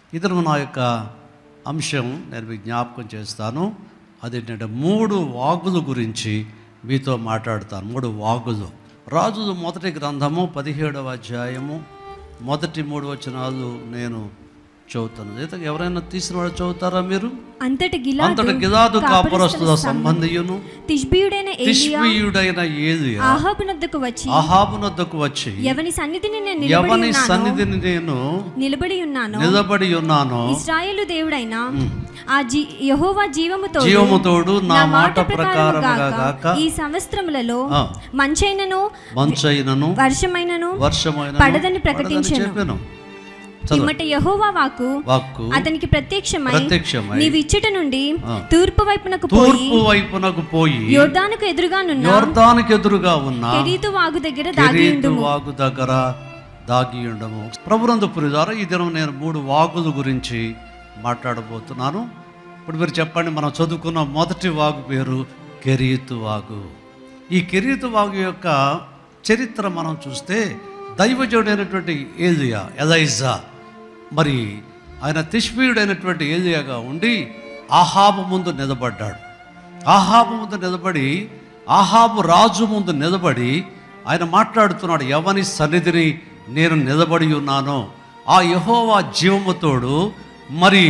ఇతను నా యొక్క అంశం నేను మీకు జ్ఞాపకం చేస్తాను అదేంటంటే మూడు వాగుల గురించి మీతో మాట్లాడతాను మూడు వాగులు రాజులు మొదటి గ్రంథము పదిహేడవ అధ్యాయము మొదటి మూడు వచనాలు నేను చదువుతాను అయితే ఎవరైనా తీసిన వాళ్ళు చదువుతారా మీరు అంతటి గిలాదు అంతటి గిలాదు కాపురస్తుల సంబంధియును తిష్బీయుడైన ఏలియా తిష్బీయుడైన ఏలియా ఆహాబునద్దకు వచ్చి అహాబునొద్దకు వచ్చి ఎవని సన్నిధిని నేను నిలబడి ఎవని ఉన్నానో సన్నిధిని నేను నిలబడి ఉన్నాను నిలబడి ఉన్నానో ఇస్రాయేలు దేవుడైన ఆ జీ యహోవా జీవముతో జీవముతోడు నా మాట ప్రకారము ప్రకారముగా గాక గాక ఈ సంవత్సరములలో ఆ. మంచైనను మంచైనను వర్షమైనను వర్షమైన పడదని ప్రకటించెను. చెప్పాను ఇమ్మట యహోవా వాకు వాక్కు అతనికి ప్రత్యక్షమై ప్రత్యక్షమై నీవు ఇచ్చట నుండి ఆ. తూర్పు వైపునకు పోయి తూర్పు వైపునకు పోయి యోర్దానుకు ఎదురుగానున్న యోర్దానికి ఎదురుగా ఉన్న కెరీతు వాగు దగ్గర కెరీతు దాగియుండుము వాగు దగ్గర దాగి ఉండము ప్రభునందు పురిదారా ఈ దినం నేను మూడు వాగుల గురించి మాట్లాడబోతున్నాను ఇప్పుడు మీరు చెప్పండి మనం చదువుకున్న మొదటి వాగు పేరు కెరీతు వాగు ఈ కెరీతు వాగు యొక్క చరిత్ర మనం చూస్తే దైవజుడైనటువంటి ఏలియా ఎలైజా మరి ఆయన తిష్మీయుడైనటువంటి ఏలియాగా ఉండి ఆహాబు ముందు నిలబడ్డాడు ఆహాబు ముందు నిలబడి ఆహాబు రాజు ముందు నిలబడి ఆయన మాట్లాడుతున్నాడు ఎవని సన్నిధిని నేను నిలబడి ఉన్నానో ఆ యహోవా జీవముతోడు మరి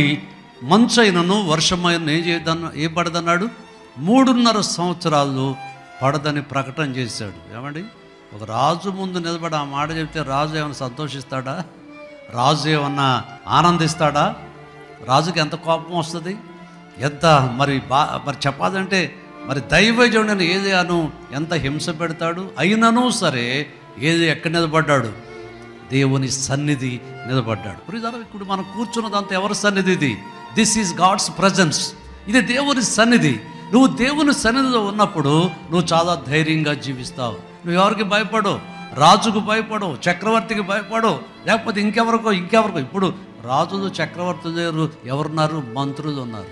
మంచైనను వర్షమైన ఏం చేయదన్న ఏ పడదన్నాడు మూడున్నర సంవత్సరాలు పడదని ప్రకటన చేశాడు ఏమండి ఒక రాజు ముందు నిలబడి ఆ మాట చెప్తే రాజు ఏమైనా సంతోషిస్తాడా రాజు ఏమన్నా ఆనందిస్తాడా రాజుకి ఎంత కోపం వస్తుంది ఎంత మరి బా మరి చెప్పాలంటే మరి దైవజనుడని ఏలియాను ఎంత హింస పెడతాడు అయినను సరే ఏది ఎక్కడ నిలబడ్డాడు దేవుని సన్నిధి నిలబడ్డాడు ప్రియులారా, ఇప్పుడు మనం కూర్చున్నదంతా ఎవరి సన్నిధి ఇది దిస్ ఈజ్ గాడ్స్ ప్రజెన్స్ ఇది దేవుని సన్నిధి నువ్వు దేవుని సన్నిధిలో ఉన్నప్పుడు నువ్వు చాలా ధైర్యంగా జీవిస్తావు నువ్వు ఎవరికి భయపడవు రాజుకు భయపడవు చక్రవర్తికి భయపడవు లేకపోతే ఇంకెవరికో ఇంకెవరికో ఇప్పుడు రాజులు చక్రవర్తులు లేరు ఎవరున్నారు మంత్రులు ఉన్నారు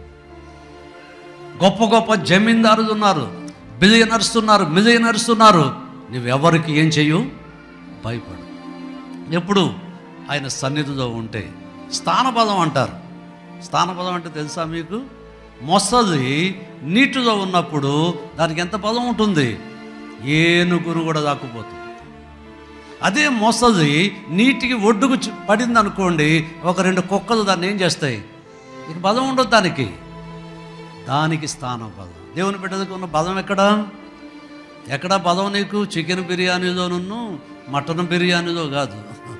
గొప్ప గొప్ప జమీందారులు ఉన్నారు బిలియనర్స్ ఉన్నారు మిలియనర్స్ ఉన్నారు నువ్వెవరికి ఏం చెయ్యు భయపడు ఎప్పుడు ఆయన సన్నిధిలో ఉంటే స్థానపదం అంటారు స్థానపదం అంటే తెలుసా మీకు మొసలి నీటిలో ఉన్నప్పుడు దానికి ఎంత పదం ఉంటుంది ఏనుగురు కూడా దాక్కుపోతుంది అదే మొసలి నీటికి ఒడ్డుకు చి- పడింది అనుకోండి ఒక రెండు కుక్కలు దాన్ని ఏం చేస్తాయి ఇక పదం ఉండదు దానికి దానికి స్థానం పదం దేవుని బిడ్డలకు ఉన్న పదం ఎక్కడ ఎక్కడ పదం నీకు చికెన్ బిర్యానీలోనున్ను మటన్ బిర్యానీలో కాదు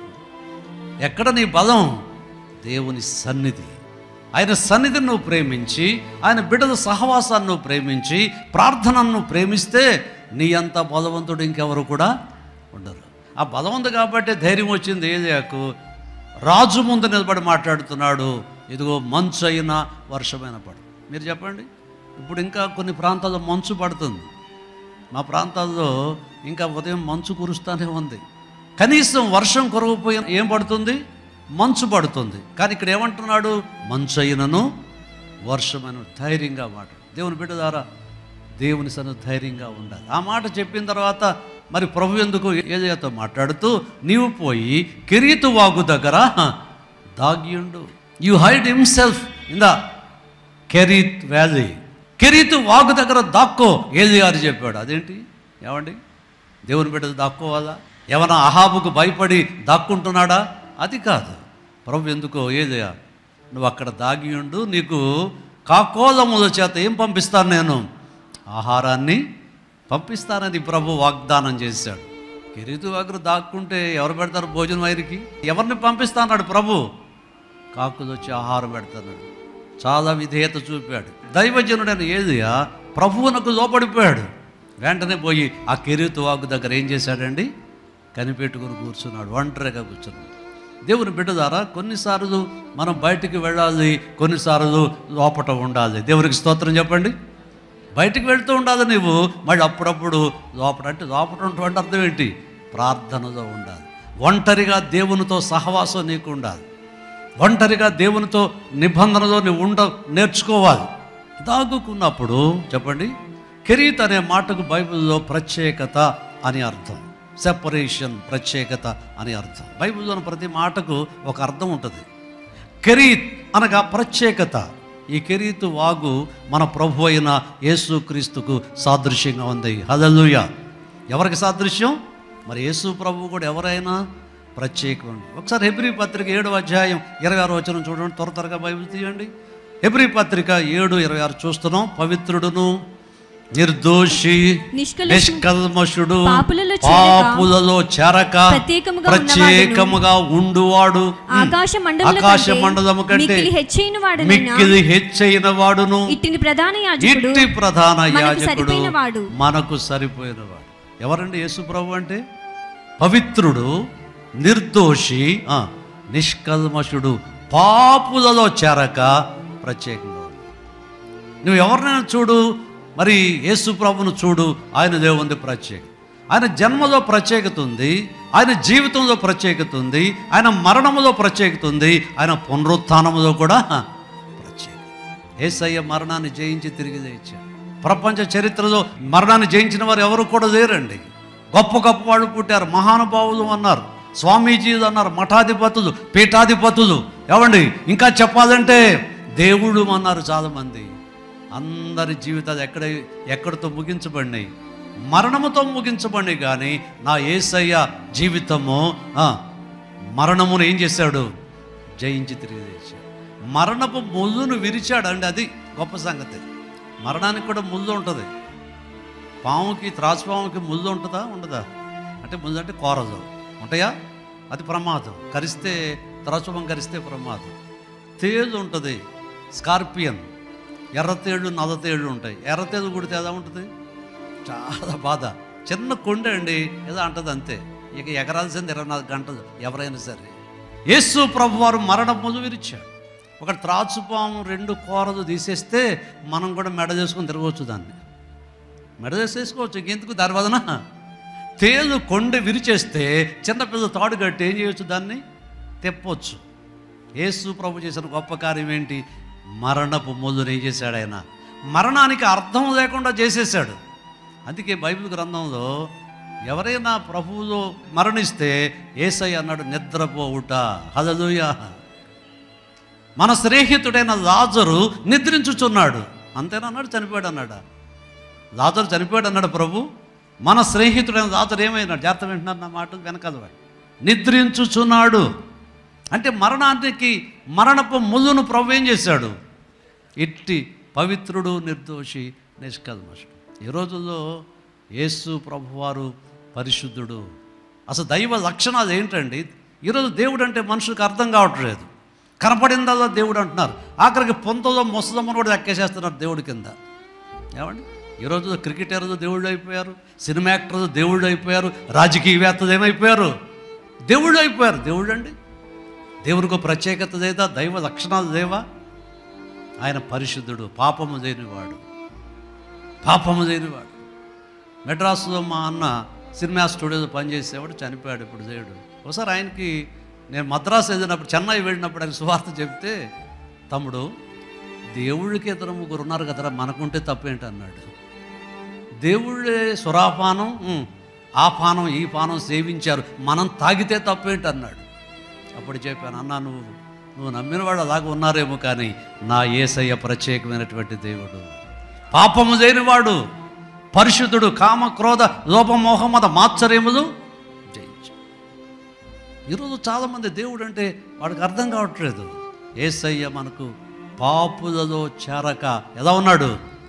ఎక్కడ నీ పదం దేవుని సన్నిధి ఆయన సన్నిధిని నువ్వు ప్రేమించి ఆయన బిడ్డల సహవాసాన్ని నువ్వు ప్రేమించి ప్రార్థనను నువ్వు ప్రేమిస్తే నీ అంత బలవంతుడు ఇంకెవరు కూడా ఉండరు ఆ బలం ఉంది కాబట్టి ధైర్యం వచ్చింది ఏలియాకు రాజు ముందు నిలబడి మాట్లాడుతున్నాడు ఇదిగో మంచు అయినా వర్షమైన పడు మీరు చెప్పండి ఇప్పుడు ఇంకా కొన్ని ప్రాంతాల్లో మంచు పడుతుంది మా ప్రాంతాల్లో ఇంకా ఉదయం మంచు కురుస్తూనే ఉంది కనీసం వర్షం కురవపోయి ఏం పడుతుంది మంచు పడుతుంది కానీ ఇక్కడ ఏమంటున్నాడు మంచు అయినను వర్షమైన ధైర్యంగా మాట దేవుని బిడ్డ ద్వారా దేవుని సన్న ధైర్యంగా ఉండాలి ఆ మాట చెప్పిన తర్వాత మరి ప్రభు ఎందుకు ఏజయతో మాట్లాడుతూ నీవు పోయి కిరీతు వాగు దగ్గర దాగియుండు you hide himself in the Kerith valley కెరీతు వాగు దగ్గర దాక్కో ఏలియారు చెప్పాడు అదేంటి ఏమండి దేవుని బిడ్డలు దాక్కోవాలా ఏమన్నా అహాబుకు భయపడి దాక్కుంటున్నాడా అది కాదు ప్రభు ఎందుకో ఏలియా నువ్వు అక్కడ దాగి ఉండు నీకు కాకోలముల చేత ఏం పంపిస్తాను నేను ఆహారాన్ని పంపిస్తానని ప్రభు వాగ్దానం చేశాడు కెరీతు వాగురు దాక్కుంటే ఎవరు పెడతారు భోజనం వైరికి ఎవరిని పంపిస్తాన్నాడు ప్రభు కాకులు వచ్చి ఆహారం పెడతాడు చాలా విధేయత చూపాడు దైవజనుడైన ఏలియా ప్రభువునకు లోపడిపోయాడు వెంటనే పోయి ఆ కెరీతు వాగు దగ్గర ఏం చేశాడండి కనిపెట్టుకుని కూర్చున్నాడు ఒంటరిగా కూర్చున్నాడు దేవుని బిడ్డ ద్వారా కొన్నిసార్లు మనం బయటికి వెళ్ళాలి కొన్నిసార్లు లోపట ఉండాలి దేవునికి స్తోత్రం చెప్పండి బయటికి వెళ్తూ ఉండాలి నువ్వు మళ్ళీ అప్పుడప్పుడు లోపల అంటే లోపల ఉన్నటువంటి అర్థం ఏంటి ప్రార్థనలో ఉండాలి ఒంటరిగా దేవునితో సహవాసం నీకు ఉండాలి ఒంటరిగా దేవునితో నిబంధనలో నువ్వు ఉండ నేర్చుకోవాలి దాగుకున్నప్పుడు చెప్పండి కెరీత్ అనే మాటకు బైబిల్లో ప్రత్యేకత అని అర్థం సెపరేషన్ ప్రత్యేకత అని అర్థం బైబిల్లోని ప్రతి మాటకు ఒక అర్థం ఉంటుంది కెరీత్ అనగా ప్రత్యేకత ఈ కెరీతు వాగు మన ప్రభు అయిన యేసుక్రీస్తుకు సాదృశ్యంగా ఉంది హదలుయ ఎవరికి సాదృశ్యం మరి యేసు ప్రభు కూడా ఎవరైనా ప్రత్యేకం ఒకసారి హెబ్రి పత్రిక ఏడు అధ్యాయం ఇరవై ఆరు వచనం చూడండి త్వర త్వరగా బైబిల్ తీయండి హెబ్రి పత్రిక ఏడు ఇరవై ఆరు చూస్తున్నాం పవిత్రుడును నిర్దోషి నిష్కల్మషు- నిష్కల్మషుడు పాపులలో చేరక, పాపులలో చేరక ప్రత్యేకముగా ప్రత్యేకముగా ఉండువాడు ఆకాశ మండలముల ఆకాశ కంటే మండలము కంటే మిక్కిలి హెచ్చైన వాడునైన మిక్కిలి హెచ్చైన వాడును ఇట్టిని ప్రధాన యాజకుడు ఇట్టి ప్రధాన మనకు యాజకుడు సరిపోయిన వాడు. మనకు సరిపోయిన వాడు ఎవరండి యేసు ప్రభు అంటే పవిత్రుడు నిర్దోషి ఆ, నిష్కల్మషుడు పాపులలో చేరక ప్రత్యేకంగా ఉన్నాడు. నువ్వు ఎవరినైనా చూడు మరి యేసు ప్రభును చూడు ఆయన దేవుంది ప్రత్యేకత ఆయన జన్మలో ప్రత్యేకత ఉంది ఆయన జీవితంలో ప్రత్యేకత ఉంది ఆయన మరణములో ప్రత్యేకత ఉంది ఆయన పునరుత్థానములో కూడా ప్రత్యేకత ఏసయ్య మరణాన్ని జయించి తిరిగి తెచ్చాడు ప్రపంచ చరిత్రలో మరణాన్ని జయించిన వారు ఎవరు కూడా లేరండి గొప్ప గొప్ప వాళ్ళు పుట్టారు మహానుభావులు అన్నారు స్వామీజీలు అన్నారు మఠాధిపతులు పీఠాధిపతులు ఏమండి ఇంకా చెప్పాలంటే దేవుడు అన్నారు చాలామంది అందరి జీవితాలు ఎక్కడ ఎక్కడితో ముగించబడినాయి మరణముతో ముగించబడినాయి కానీ నా ఏసయ్య జీవితము ఆ, మరణమును ఏం చేశాడు జయించి తిరిగి తెచ్చాడు మరణపు ముళ్ళును విరిచాడు అండి అది గొప్ప సంగతి మరణానికి కూడా ముళ్ళు ఉంటుంది పాముకి త్రాసుపాముకి ముళ్ళు ఉంటుందా ఉండదా అంటే ముళ్ళు అంటే కోరదు ఉంటాయా అది ప్రమాదం కరిస్తే త్రాసుపాం కరిస్తే ప్రమాదం తేలు ఉంటుంది స్కార్పియన్ ఎర్రతేళ్ళు నల్లతేళ్ళు ఉంటాయి ఎర్రతేలు కుడితే ఎలా ఉంటుంది చాలా బాధ చిన్న కొండ అండి ఏదో అంటది అంతే ఇక ఎగరాల్సింది ఇరవై నాలుగు గంటలు ఎవరైనా సరే యేసు ప్రభు వారు మరణ మొదలు విరిచాడు ఒక త్రాచుపాము రెండు కూరలు తీసేస్తే మనం కూడా మెడ చేసుకొని తిరగవచ్చు దాన్ని మెడ చేసేసుకోవచ్చు ఇంకెందుకు దాని వలన తేలు కొండ విరిచేస్తే చిన్నపిల్ల తాడు కట్టి ఏం చేయొచ్చు దాన్ని తెప్పొచ్చు యేసు ప్రభు చేసిన గొప్ప కార్యం ఏంటి మరణపు మొదలు ఏం చేశాడు ఆయన మరణానికి అర్థం లేకుండా చేసేసాడు అందుకే బైబిల్ గ్రంథంలో ఎవరైనా ప్రభువులో మరణిస్తే ఏసై అన్నాడు నిద్రపోవుట హదలుయ మన స్నేహితుడైన లాజరు నిద్రించుచున్నాడు అంతేనా అన్నాడు చనిపోయాడు అన్నాడా లాజరు చనిపోయాడు అన్నాడు ప్రభు మన స్నేహితుడైన లాజరు ఏమైనాడు జాగ్రత్త వింటున్నారు నా మాట వెనకాల వాడు. నిద్రించుచున్నాడు అంటే మరణానికి మరణపు ముళ్ళును ప్రభు ఏం చేశాడు ఇట్టి పవిత్రుడు నిర్దోషి నిష్కల్మషుడు ఈ రోజుల్లో యేసు ప్రభువారు పరిశుద్ధుడు అసలు దైవ లక్షణాలు ఏంటండి ఈరోజు దేవుడు అంటే మనుషులకు అర్థం కావట్లేదు కనపడిందల్లా దేవుడు అంటున్నారు ఆఖరికి పొంతలో ముసలమ్మను కూడా ఎక్కేసేస్తున్నారు దేవుడి కింద ఏమండి ఈ రోజు క్రికెటర్లు దేవుళ్ళు అయిపోయారు సినిమా యాక్టర్లు దేవుళ్ళు అయిపోయారు రాజకీయవేత్తలు ఏమైపోయారు దేవుళ్ళు అయిపోయారు దేవుడు అండి దేవునికి ఒక ప్రత్యేకత లేదా దైవ లక్షణాలు లేవా ఆయన పరిశుద్ధుడు పాపము లేనివాడు పాపము లేనివాడు మెడ్రాస్లో మా అన్న సినిమా స్టూడియోలో పనిచేసేవాడు చనిపోయాడు ఇప్పుడు దేవుడు ఒకసారి ఆయనకి నేను మద్రాసు వెళ్ళినప్పుడు చెన్నై వెళ్ళినప్పుడు ఆయన సువార్త చెప్తే తమ్ముడు దేవుళ్ళకి ఇద్దరు ముగ్గురు ఉన్నారు కదరా మనకుంటే తప్పేంటి అన్నాడు దేవుళ్ళే సురాపానం ఉమ్, ఆ పానం ఈ పానం సేవించారు మనం తాగితే తప్పేంటి అన్నాడు అప్పుడు చెప్పాను అన్న నువ్వు నువ్వు నమ్మిన వాళ్ళు అలాగ ఉన్నారేమో కానీ నా ఏసయ్య ప్రత్యేకమైనటువంటి దేవుడు పాపము లేనివాడు పరిశుద్ధుడు కామ క్రోధ లోపమోహమద మాత్సర్యములు జయించు ఈరోజు చాలామంది దేవుడు అంటే వాడికి అర్థం కావట్లేదు ఏసయ్య మనకు పాపులలో చేరక ఎలా ఉన్నాడు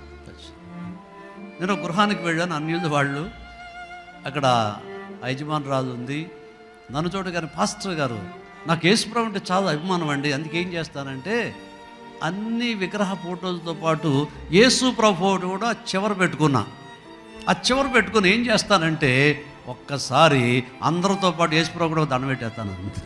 నేను ఒక గృహానికి వెళ్ళాను అన్యులు వాళ్ళు అక్కడ యజమానురాలు ఉంది నన్ను చూడ గారి పాస్టర్ గారు నాకు యేసుప్రభు అంటే చాలా అభిమానం అండి అందుకే ఏం చేస్తానంటే అన్ని విగ్రహ ఫోటోలతో పాటు యేసు ప్రభు ఫోటో కూడా చివర పెట్టుకున్నా ఆ చివర పెట్టుకుని ఏం చేస్తానంటే ఒక్కసారి అందరితో పాటు యేసుప్రభు కూడా దండం పెట్టేస్తాను అంతే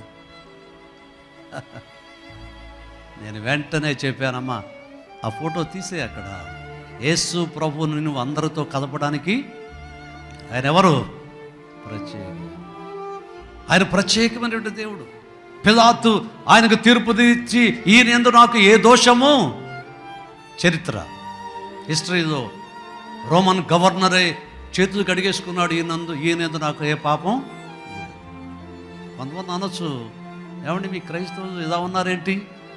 నేను వెంటనే చెప్పానమ్మా ఆ ఫోటో తీసే అక్కడ యేసు ప్రభువుని నువ్వు అందరితో కలపడానికి ఆయన ఎవరు ప్రత్యేక ఆయన ప్రత్యేకమైనటువంటి దేవుడు పిలాతు ఆయనకు తీర్పు తీర్చి ఈయన ఎందు నాకు ఏ దోషము చరిత్ర హిస్టరీలో రోమన్ గవర్నరే చేతులు కడిగేసుకున్నాడు ఈయనందు ఈయనందు నాకు ఏ పాపం లేదు. కొంతమంది అనొచ్చు ఏమండి మీ క్రైస్తవులు ఇలా ఉన్నారేంటి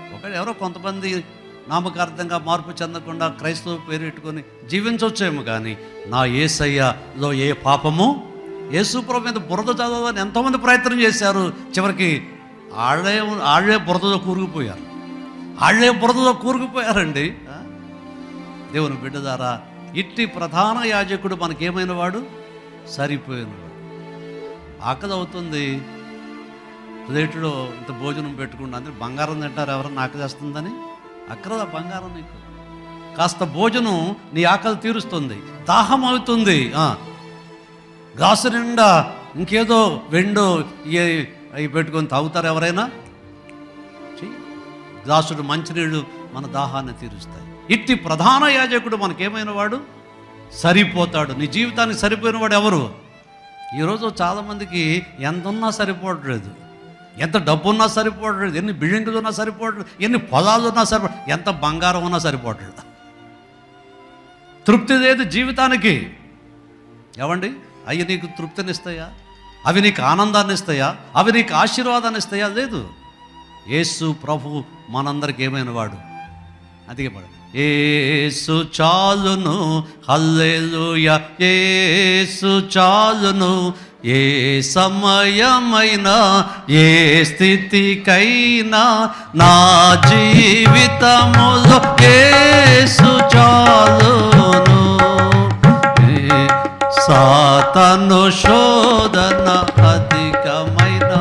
ఒకవేళ ఎవరో కొంతమంది నామకార్థంగా మార్పు చెందకుండా క్రైస్తవ పేరు పెట్టుకొని జీవించవచ్చేమో కానీ నా ఏసయ్యలో ఏ పాపము యేసుప్రభు మీద బురద చదవాలని ఎంతోమంది ప్రయత్నం చేశారు చివరికి ఆళ్ళే ఆళ్ళే బురదలో కూరుకుపోయారు ఆళ్ళే బురదలో కూరుకుపోయారండి ఆ? దేవుని బిడ్డ ద్వారా ఇట్టి ప్రధాన యాజకుడు మనకేమైన వాడు సరిపోయినవాడు ఆకలి అవుతుంది ప్లేట్లో ఇంత భోజనం పెట్టుకుంటా అంటే బంగారం తింటారు ఎవరన్నా ఆకలి వేస్తుందని అక్కడ బంగారం నీకు కాస్త భోజనం నీ ఆకలి తీరుస్తుంది దాహం అవుతుంది ఆ. గ్లాసు నిండా ఇంకేదో వెండో ఇవి అవి పెట్టుకొని తాగుతారు ఎవరైనా చెయ్యి. గ్లాసుడు మంచినీళ్ళు మన దాహాన్ని తీరుస్తాయి ఇట్టి ప్రధాన యాజకుడు మనకేమైన వాడు సరిపోతాడు నీ జీవితానికి సరిపోయిన వాడు ఎవరు ఈరోజు చాలామందికి ఎంత ఉన్నా సరిపోవట్లేదు ఎంత డబ్బు ఉన్నా సరిపోవట్లేదు ఎన్ని బిల్డింగులు ఉన్నా సరిపోవట్లేదు ఎన్ని పొలాలు ఉన్నా సరిపో ఎంత బంగారం ఉన్నా సరిపోవట్లేదు తృప్తి లేదు జీవితానికి ఏమండి అవి నీకు తృప్తినిస్తాయా అవి నీకు ఆనందాన్ని ఇస్తాయా అవి నీకు ఆశీర్వాదాన్ని ఇస్తాయా లేదు యేసు ప్రభు మనందరికి ఏమైన వాడు అందుకే పడు ఏసు చాలును హల్లెలూయ ఏసు చాలును ఏ సమయమైనా ఏ స్థితికైనా నా జీవితములో ఏసు చాలును ఏ సాతను శోధన అధికమైన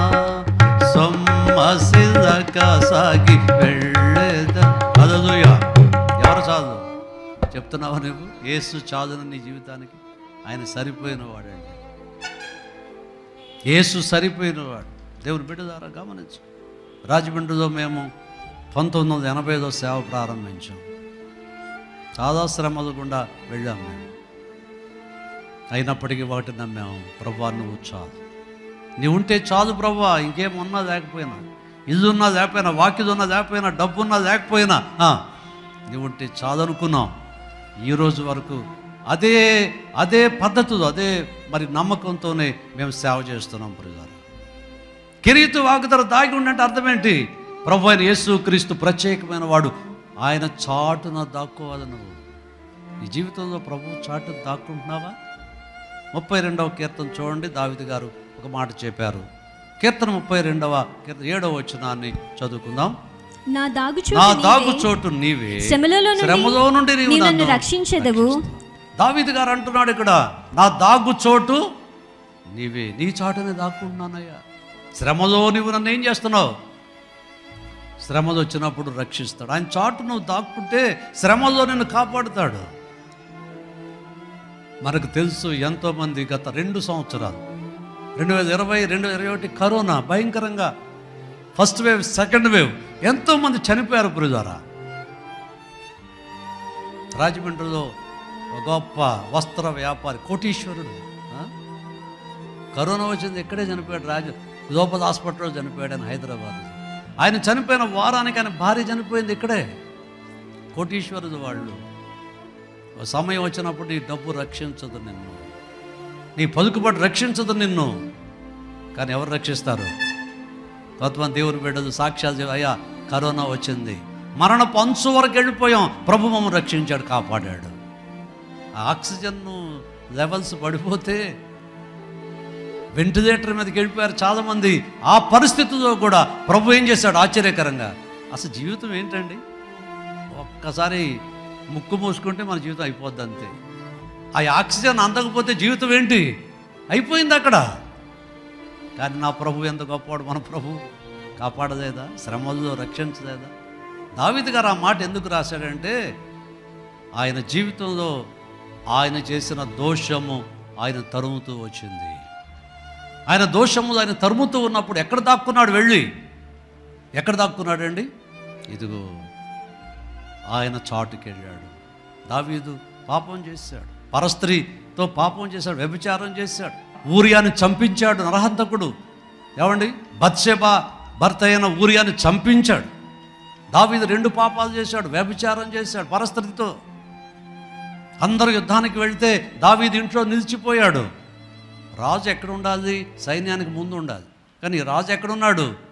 సొమ్మసిల్లక సాగి వెళ్ళేద అదలుయ ఎవరు చాలు చెప్తున్నావా నువ్వు ఏసు చాలును నీ జీవితానికి ఆయన సరిపోయిన వాడండి ఏసు సరిపోయిన వాడు దేవుని బిడ్డ ద్వారా గమనించు రాజమండ్రిలో మేము పంతొమ్మిది వందల ఎనభై ఐదో సేవ ప్రారంభించాం చాలా శ్రమలు గుండా వెళ్ళాం మేము అయినప్పటికీ వాటి నమ్మాము ప్రభా నువ్వు చాలు నీవు ఉంటే చాలు ప్రభా ఇంకేమున్నా లేకపోయినా ఇల్లు ఉన్నా లేకపోయినా వాకిలు ఉన్నా లేకపోయినా డబ్బు ఉన్నా లేకపోయినా ఆ, నీవు ఉంటే చాలు అనుకున్నాం ఈరోజు వరకు అదే అదే పద్ధతిలో అదే మరి నమ్మకంతోనే మేము సేవ చేస్తున్నాం ప్రజలు కిరీతు వాకుతర దాగి ఉండంటే అర్థం ఏంటి ప్రభు అయిన యేసు క్రీస్తు ప్రత్యేకమైన వాడు ఆయన చాటున దాక్కోవాలి నువ్వు నీ జీవితంలో ప్రభు చాటు దాక్కుంటున్నావా ముప్పై రెండవ కీర్తన చూడండి దావిది గారు ఒక మాట చెప్పారు కీర్తన ముప్పై రెండవ కీర్తన ఏడవ వచనాన్ని చదువుకుందాం నా దాగు నా దాగు చోటు నీవే శ్రమలలో నుండి శ్రమలో నుండి నీవు నీవు నన్ను నన్ను రక్షించెదవు దావీదు గారు అంటున్నాడు ఇక్కడ నా దాగు చోటు నీవే నీ చాటునే దాక్కుంటున్నానయ్యా శ్రమలో నువ్వు నన్ను ఏం చేస్తున్నావు శ్రమలు వచ్చినప్పుడు రక్షిస్తాడు ఆయన చాటు నువ్వు దాక్కుంటే శ్రమలో నిన్ను కాపాడుతాడు మనకు తెలుసు ఎంతోమంది గత రెండు సంవత్సరాలు రెండు వేల ఇరవై రెండు వేల ఇరవై ఒకటి కరోనా భయంకరంగా ఫస్ట్ వేవ్ సెకండ్ వేవ్ ఎంతోమంది చనిపోయారు పురిదారా రాజమండ్రిలో ఒక గొప్ప వస్త్ర వ్యాపారి కోటీశ్వరుడు ఆ? కరోనా వచ్చింది ఇక్కడే చనిపోయాడు రాజు లోపల హాస్పిటల్లో చనిపోయాడు ఆయన హైదరాబాద్ ఆయన చనిపోయిన వారానికి ఆయన భార్య చనిపోయింది ఇక్కడే కోటీశ్వరుడు వాళ్ళు ఒక సమయం వచ్చినప్పుడు నీ డబ్బు రక్షించదు నిన్ను నీ పలుకుబడి రక్షించదు నిన్ను కానీ ఎవరు రక్షిస్తారు కొంతమంది దేవుని బిడ్డలు సాక్ష్యాలు చెప్పి, అయ్యా కరోనా వచ్చింది మరణపు అంచు వరకు వెళ్ళిపోయాం ప్రభు మమ్మల్ని రక్షించాడు కాపాడాడు ఆ ఆక్సిజన్ లెవెల్స్ పడిపోతే వెంటిలేటర్ మీదకి వెళ్ళిపోయారు చాలామంది ఆ పరిస్థితిలో కూడా ప్రభు ఏం చేశాడు ఆశ్చర్యకరంగా అసలు జీవితం ఏంటండి ఒక్కసారి ముక్కు మూసుకుంటే మన జీవితం అయిపోద్ది అంతే ఆ ఆక్సిజన్ అందకపోతే జీవితం ఏంటి అయిపోయింది అక్కడ కానీ నా ప్రభు ఎంత గొప్పవాడు మన ప్రభు కాపాడలేదా శ్రమల్లో రక్షించలేదా దావిద్ గారు ఆ మాట ఎందుకు రాశాడంటే ఆయన జీవితంలో ఆయన చేసిన దోషము ఆయన తరుముతూ వచ్చింది ఆయన దోషములు ఆయన తరుముతూ ఉన్నప్పుడు ఎక్కడ దాక్కున్నాడు వెళ్ళి ఎక్కడ దాక్కున్నాడండి ఇదిగో ఆయన చాటుకి వెళ్ళాడు దావీదు పాపం చేశాడు పరస్త్రీతో పాపం చేశాడు వ్యభిచారం చేశాడు ఊరియాని చంపించాడు నరహంతకుడు ఏమండి బత్షెబ భర్త అయిన ఊరియాని చంపించాడు దావీదు రెండు పాపాలు చేశాడు వ్యభిచారం చేశాడు పరస్త్రీతో అందరూ యుద్ధానికి వెళ్తే దావీదు ఇంట్లో నిలిచిపోయాడు రాజు ఎక్కడ ఉండాలి సైన్యానికి ముందు ఉండాలి కానీ రాజు ఎక్కడున్నాడు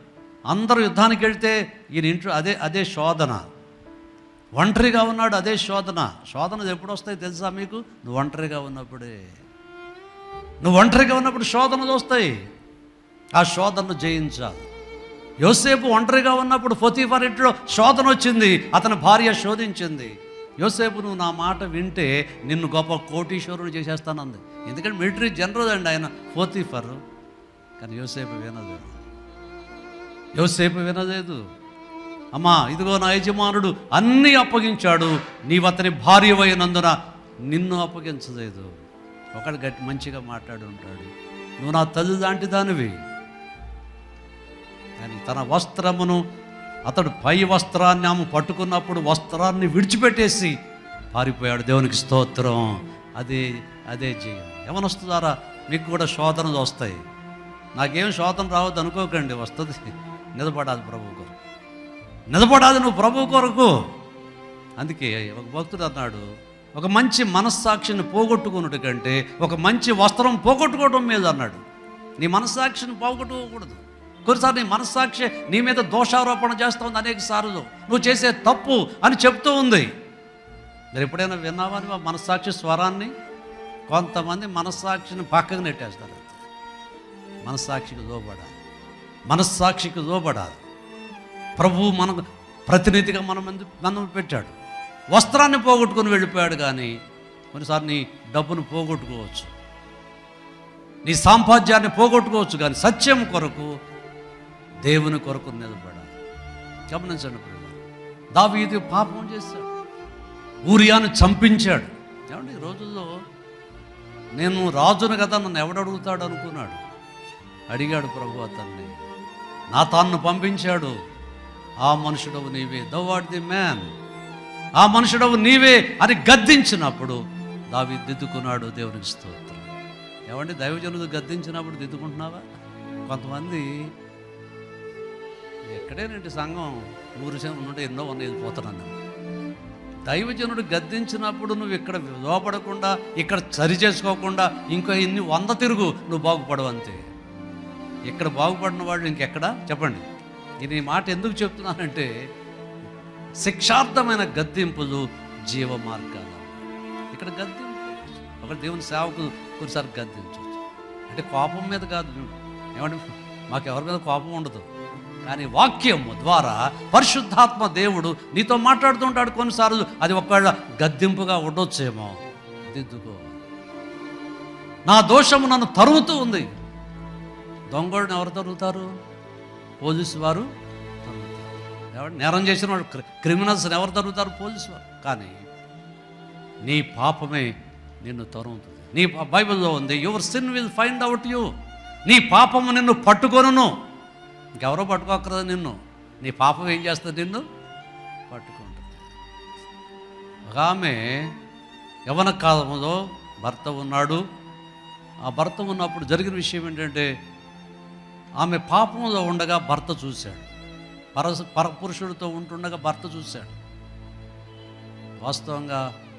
అందరూ యుద్ధానికి వెళ్తే ఈయన ఇంట్లో అదే అదే శోధన ఒంటరిగా ఉన్నాడు అదే శోధన శోధనలు ఎప్పుడు వస్తాయి తెలుసా మీకు నువ్వు ఒంటరిగా ఉన్నప్పుడే నువ్వు ఒంటరిగా ఉన్నప్పుడు శోధనలు వస్తాయి ఆ శోధనను జయించాలి యోసేపు ఒంటరిగా ఉన్నప్పుడు ఫొతీఫర్ ఇంట్లో శోధన వచ్చింది అతని భార్య శోధించింది యోసేపు నువ్వు నా మాట వింటే నిన్ను గొప్ప కోటీశ్వరుడు చేసేస్తానంది ఎందుకంటే మిలిటరీ జనరల్ అండి ఆయన ఫోతీఫర్ కానీ యోసేపు వినదు యోసేపు వినలేదు అమ్మా ఇదిగో నా యజమానుడు అన్నీ అప్పగించాడు నీవు అతని భార్య అయినందున నిన్ను అప్పగించలేదు ఒకడు గట్టి మంచిగా మాట్లాడి ఉంటాడు నువ్వు నా తల్లి లాంటి దానివి కానీ తన వస్త్రమును అతడు పై వస్త్రాన్ని ఆమె పట్టుకున్నప్పుడు వస్త్రాన్ని విడిచిపెట్టేసి పారిపోయాడు దేవునికి స్తోత్రం అదే అదే జయం ఏమనొస్తుందారా మీకు కూడా శోధనలు వస్తాయి నాకేం శోధన రావద్దు అనుకోకండి వస్తుంది నిలబడాలి ప్రభు కొరకు నిలబడాలి నువ్వు ప్రభు కొరకు అందుకే ఒక భక్తుడు అన్నాడు ఒక మంచి మనస్సాక్షిని పోగొట్టుకున్నట్టు కంటే ఒక మంచి వస్త్రం పోగొట్టుకోవడం మీద అన్నాడు నీ మనస్సాక్షిని పోగొట్టుకోకూడదు కొన్నిసార్లు నీ మనస్సాక్షి నీ మీద దోషారోపణ చేస్తూ ఉంది అనేక సార్లు నువ్వు చేసే తప్పు అని చెప్తూ ఉంది మీరు ఎప్పుడైనా విన్నావా అని మనస్సాక్షి స్వరాన్ని కొంతమంది మనస్సాక్షిని పక్కకు నెట్టేస్తారు మనస్సాక్షికి లోబడాలి మనస్సాక్షికి లోబడాలి ప్రభువు మనకు ప్రతినిధిగా మన మంది మనం పెట్టాడు వస్త్రాన్ని పోగొట్టుకుని వెళ్ళిపోయాడు కానీ కొన్నిసార్లు నీ డబ్బును పోగొట్టుకోవచ్చు నీ సాంపాద్యాన్ని పోగొట్టుకోవచ్చు కానీ సత్యం కొరకు దేవుని కొరకు నిలబడాలి గమనించండి ప్రియులారా. దావీదు పాపం చేశాడు ఊరియాను చంపించాడు ఏమండి ఈ రోజుల్లో నేను రాజును కదా నన్ను ఎవడడుగుతాడు అనుకున్నాడు అడిగాడు ప్రభు అతన్ని నా తాను పంపించాడు ఆ మనుషుడవు నీవే దౌ వాట్ ది మ్యాన్ ఆ మనుషుడవు నీవే అని గద్దించినప్పుడు దావి దిద్దుకున్నాడు దేవునికి స్తోత్రం ఏమండి దైవజనుడు గద్దించినప్పుడు దిద్దుకుంటున్నావా కొంతమంది ఎక్కడేనండి సంఘం ఊరు సంఘం నుండి ఎన్నో ఉన్నాయి వెళ్ళిపోతున్నాను నేను. దైవజనుడు గద్దించినప్పుడు నువ్వు ఇక్కడ లోపడకుండా ఇక్కడ సరి చేసుకోకుండా ఇంకా ఇన్ని వంద తిరుగు నువ్వు బాగుపడవు అంతే ఇక్కడ బాగుపడిన వాళ్ళు ఇంకెక్కడ చెప్పండి నేను ఈ మాట ఎందుకు చెప్తున్నానంటే శిక్షార్థమైన గద్దింపులు జీవ మార్గాలు ఇక్కడ గద్దింపు ఒక దేవుని సేవకు కొన్నిసార్లు గద్దించవచ్చు అంటే కోపం మీద కాదు ఏమంటే మాకు ఎవరి మీద కోపం ఉండదు కానీ వాక్యము ద్వారా పరిశుద్ధాత్మ దేవుడు నీతో మాట్లాడుతుంటాడు కొన్నిసార్లు అది ఒకవేళ గద్దింపుగా ఉండొచ్చేమో దిద్దుకో నా దోషము నన్ను తరుముతూ ఉంది దొంగోడిని ఎవరు తరుగుతారు పోలీసు వారు తరుగుతారు ఎవరు నేరం చేసిన వాళ్ళు క్రిమినల్స్ని ఎవరు తరుగుతారు పోలీసు వారు కానీ నీ పాపమే నిన్ను తరుగుతుంది నీ పా- బైబిల్లో ఉంది your sin will find out you నీ పాపము నిన్ను పట్టుకొనును ఇంకెవరో పట్టుకోకరదు నిన్ను నీ పాపం ఏం చేస్తుంది నిన్ను పట్టుకుంటుంది ఒక ఆమె యవన కాలంలో భర్త ఉన్నాడు ఆ భర్త ఉన్నప్పుడు జరిగిన విషయం ఏంటంటే ఆమె పాపంలో ఉండగా భర్త చూశాడు పరస పరపురుషుడితో ఉంటుండగా భర్త చూశాడు వాస్తవంగా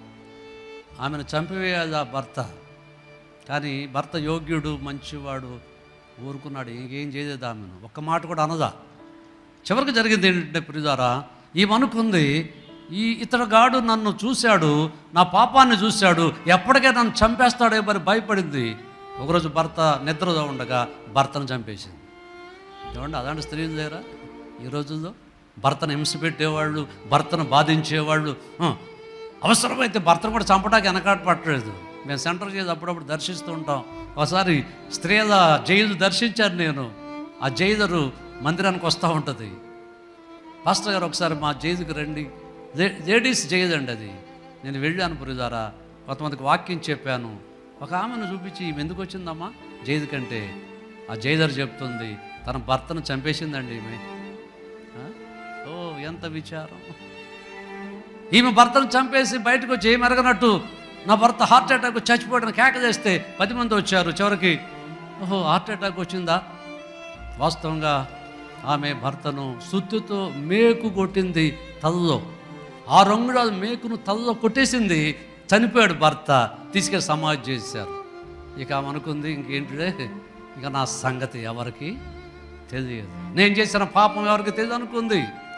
ఆమెను చంపివేయాలి ఆ భర్త కానీ భర్త యోగ్యుడు మంచివాడు ఊరుకున్నాడు ఇంకేం చేయలేదు ఆమెను ఒక్క మాట కూడా అనదా చివరికి జరిగింది ఏంటంటే ప్రియుదారా ఈమె అనుకుంది ఈ ఇతడు గాడు నన్ను చూశాడు నా పాపాన్ని చూశాడు ఎప్పటికే నన్ను చంపేస్తాడో మరి భయపడింది ఒకరోజు భర్త నిద్రలో ఉండగా భర్తను చంపేసింది ఏమండి అలాంటి స్త్రీలు లేరా ఈ రోజుల్లో భర్తను హింస పెట్టేవాళ్ళు భర్తను బాధించేవాళ్ళు ఆ, అవసరమైతే భర్తను కూడా చంపడానికి వెనకాట పట్టలేదు మేము సెంటర్ చేసి అప్పుడప్పుడు దర్శిస్తూ ఉంటాం ఒకసారి స్త్రీల జైలు దర్శించాను నేను ఆ జైలరు మందిరానికి వస్తూ ఉంటుంది పాస్టర్ గారు ఒకసారి మా జైలుకి రండి లే- లేడీస్ జైలు అండి అది నేను వెళ్ళాను పురిదారా కొంతమందికి వాక్యం చెప్పాను ఒక ఆమెను చూపించి ఈమె ఎందుకు వచ్చిందమ్మా జైలు కంటే ఆ జైలర్ చెప్తుంది తన భర్తను చంపేసిందండి ఈమె ఆ? ఓ ఎంత విచారం ఈమె భర్తను చంపేసి బయటకు వచ్చి ఏమి ఎరగనట్టు నా భర్త హార్ట్ అటాక్ వచ్చి చచ్చిపోవడానికి కేక చేస్తే పది మంది వచ్చారు చివరికి ఓహో హార్ట్ అటాక్ వచ్చిందా వాస్తవంగా ఆమె భర్తను సుత్తితో మేకు కొట్టింది తలలో ఆ రంగుళాల మేకును తలలో కొట్టేసింది చనిపోయాడు భర్త తీసుకెళ్ళి సమాధి చేశారు ఇక ఆమె అనుకుంది ఇంకేంటిదే ఇక నా సంగతి ఎవరికి తెలియదు నేను చేసిన పాపం ఎవరికి తెలియదు అనుకుంది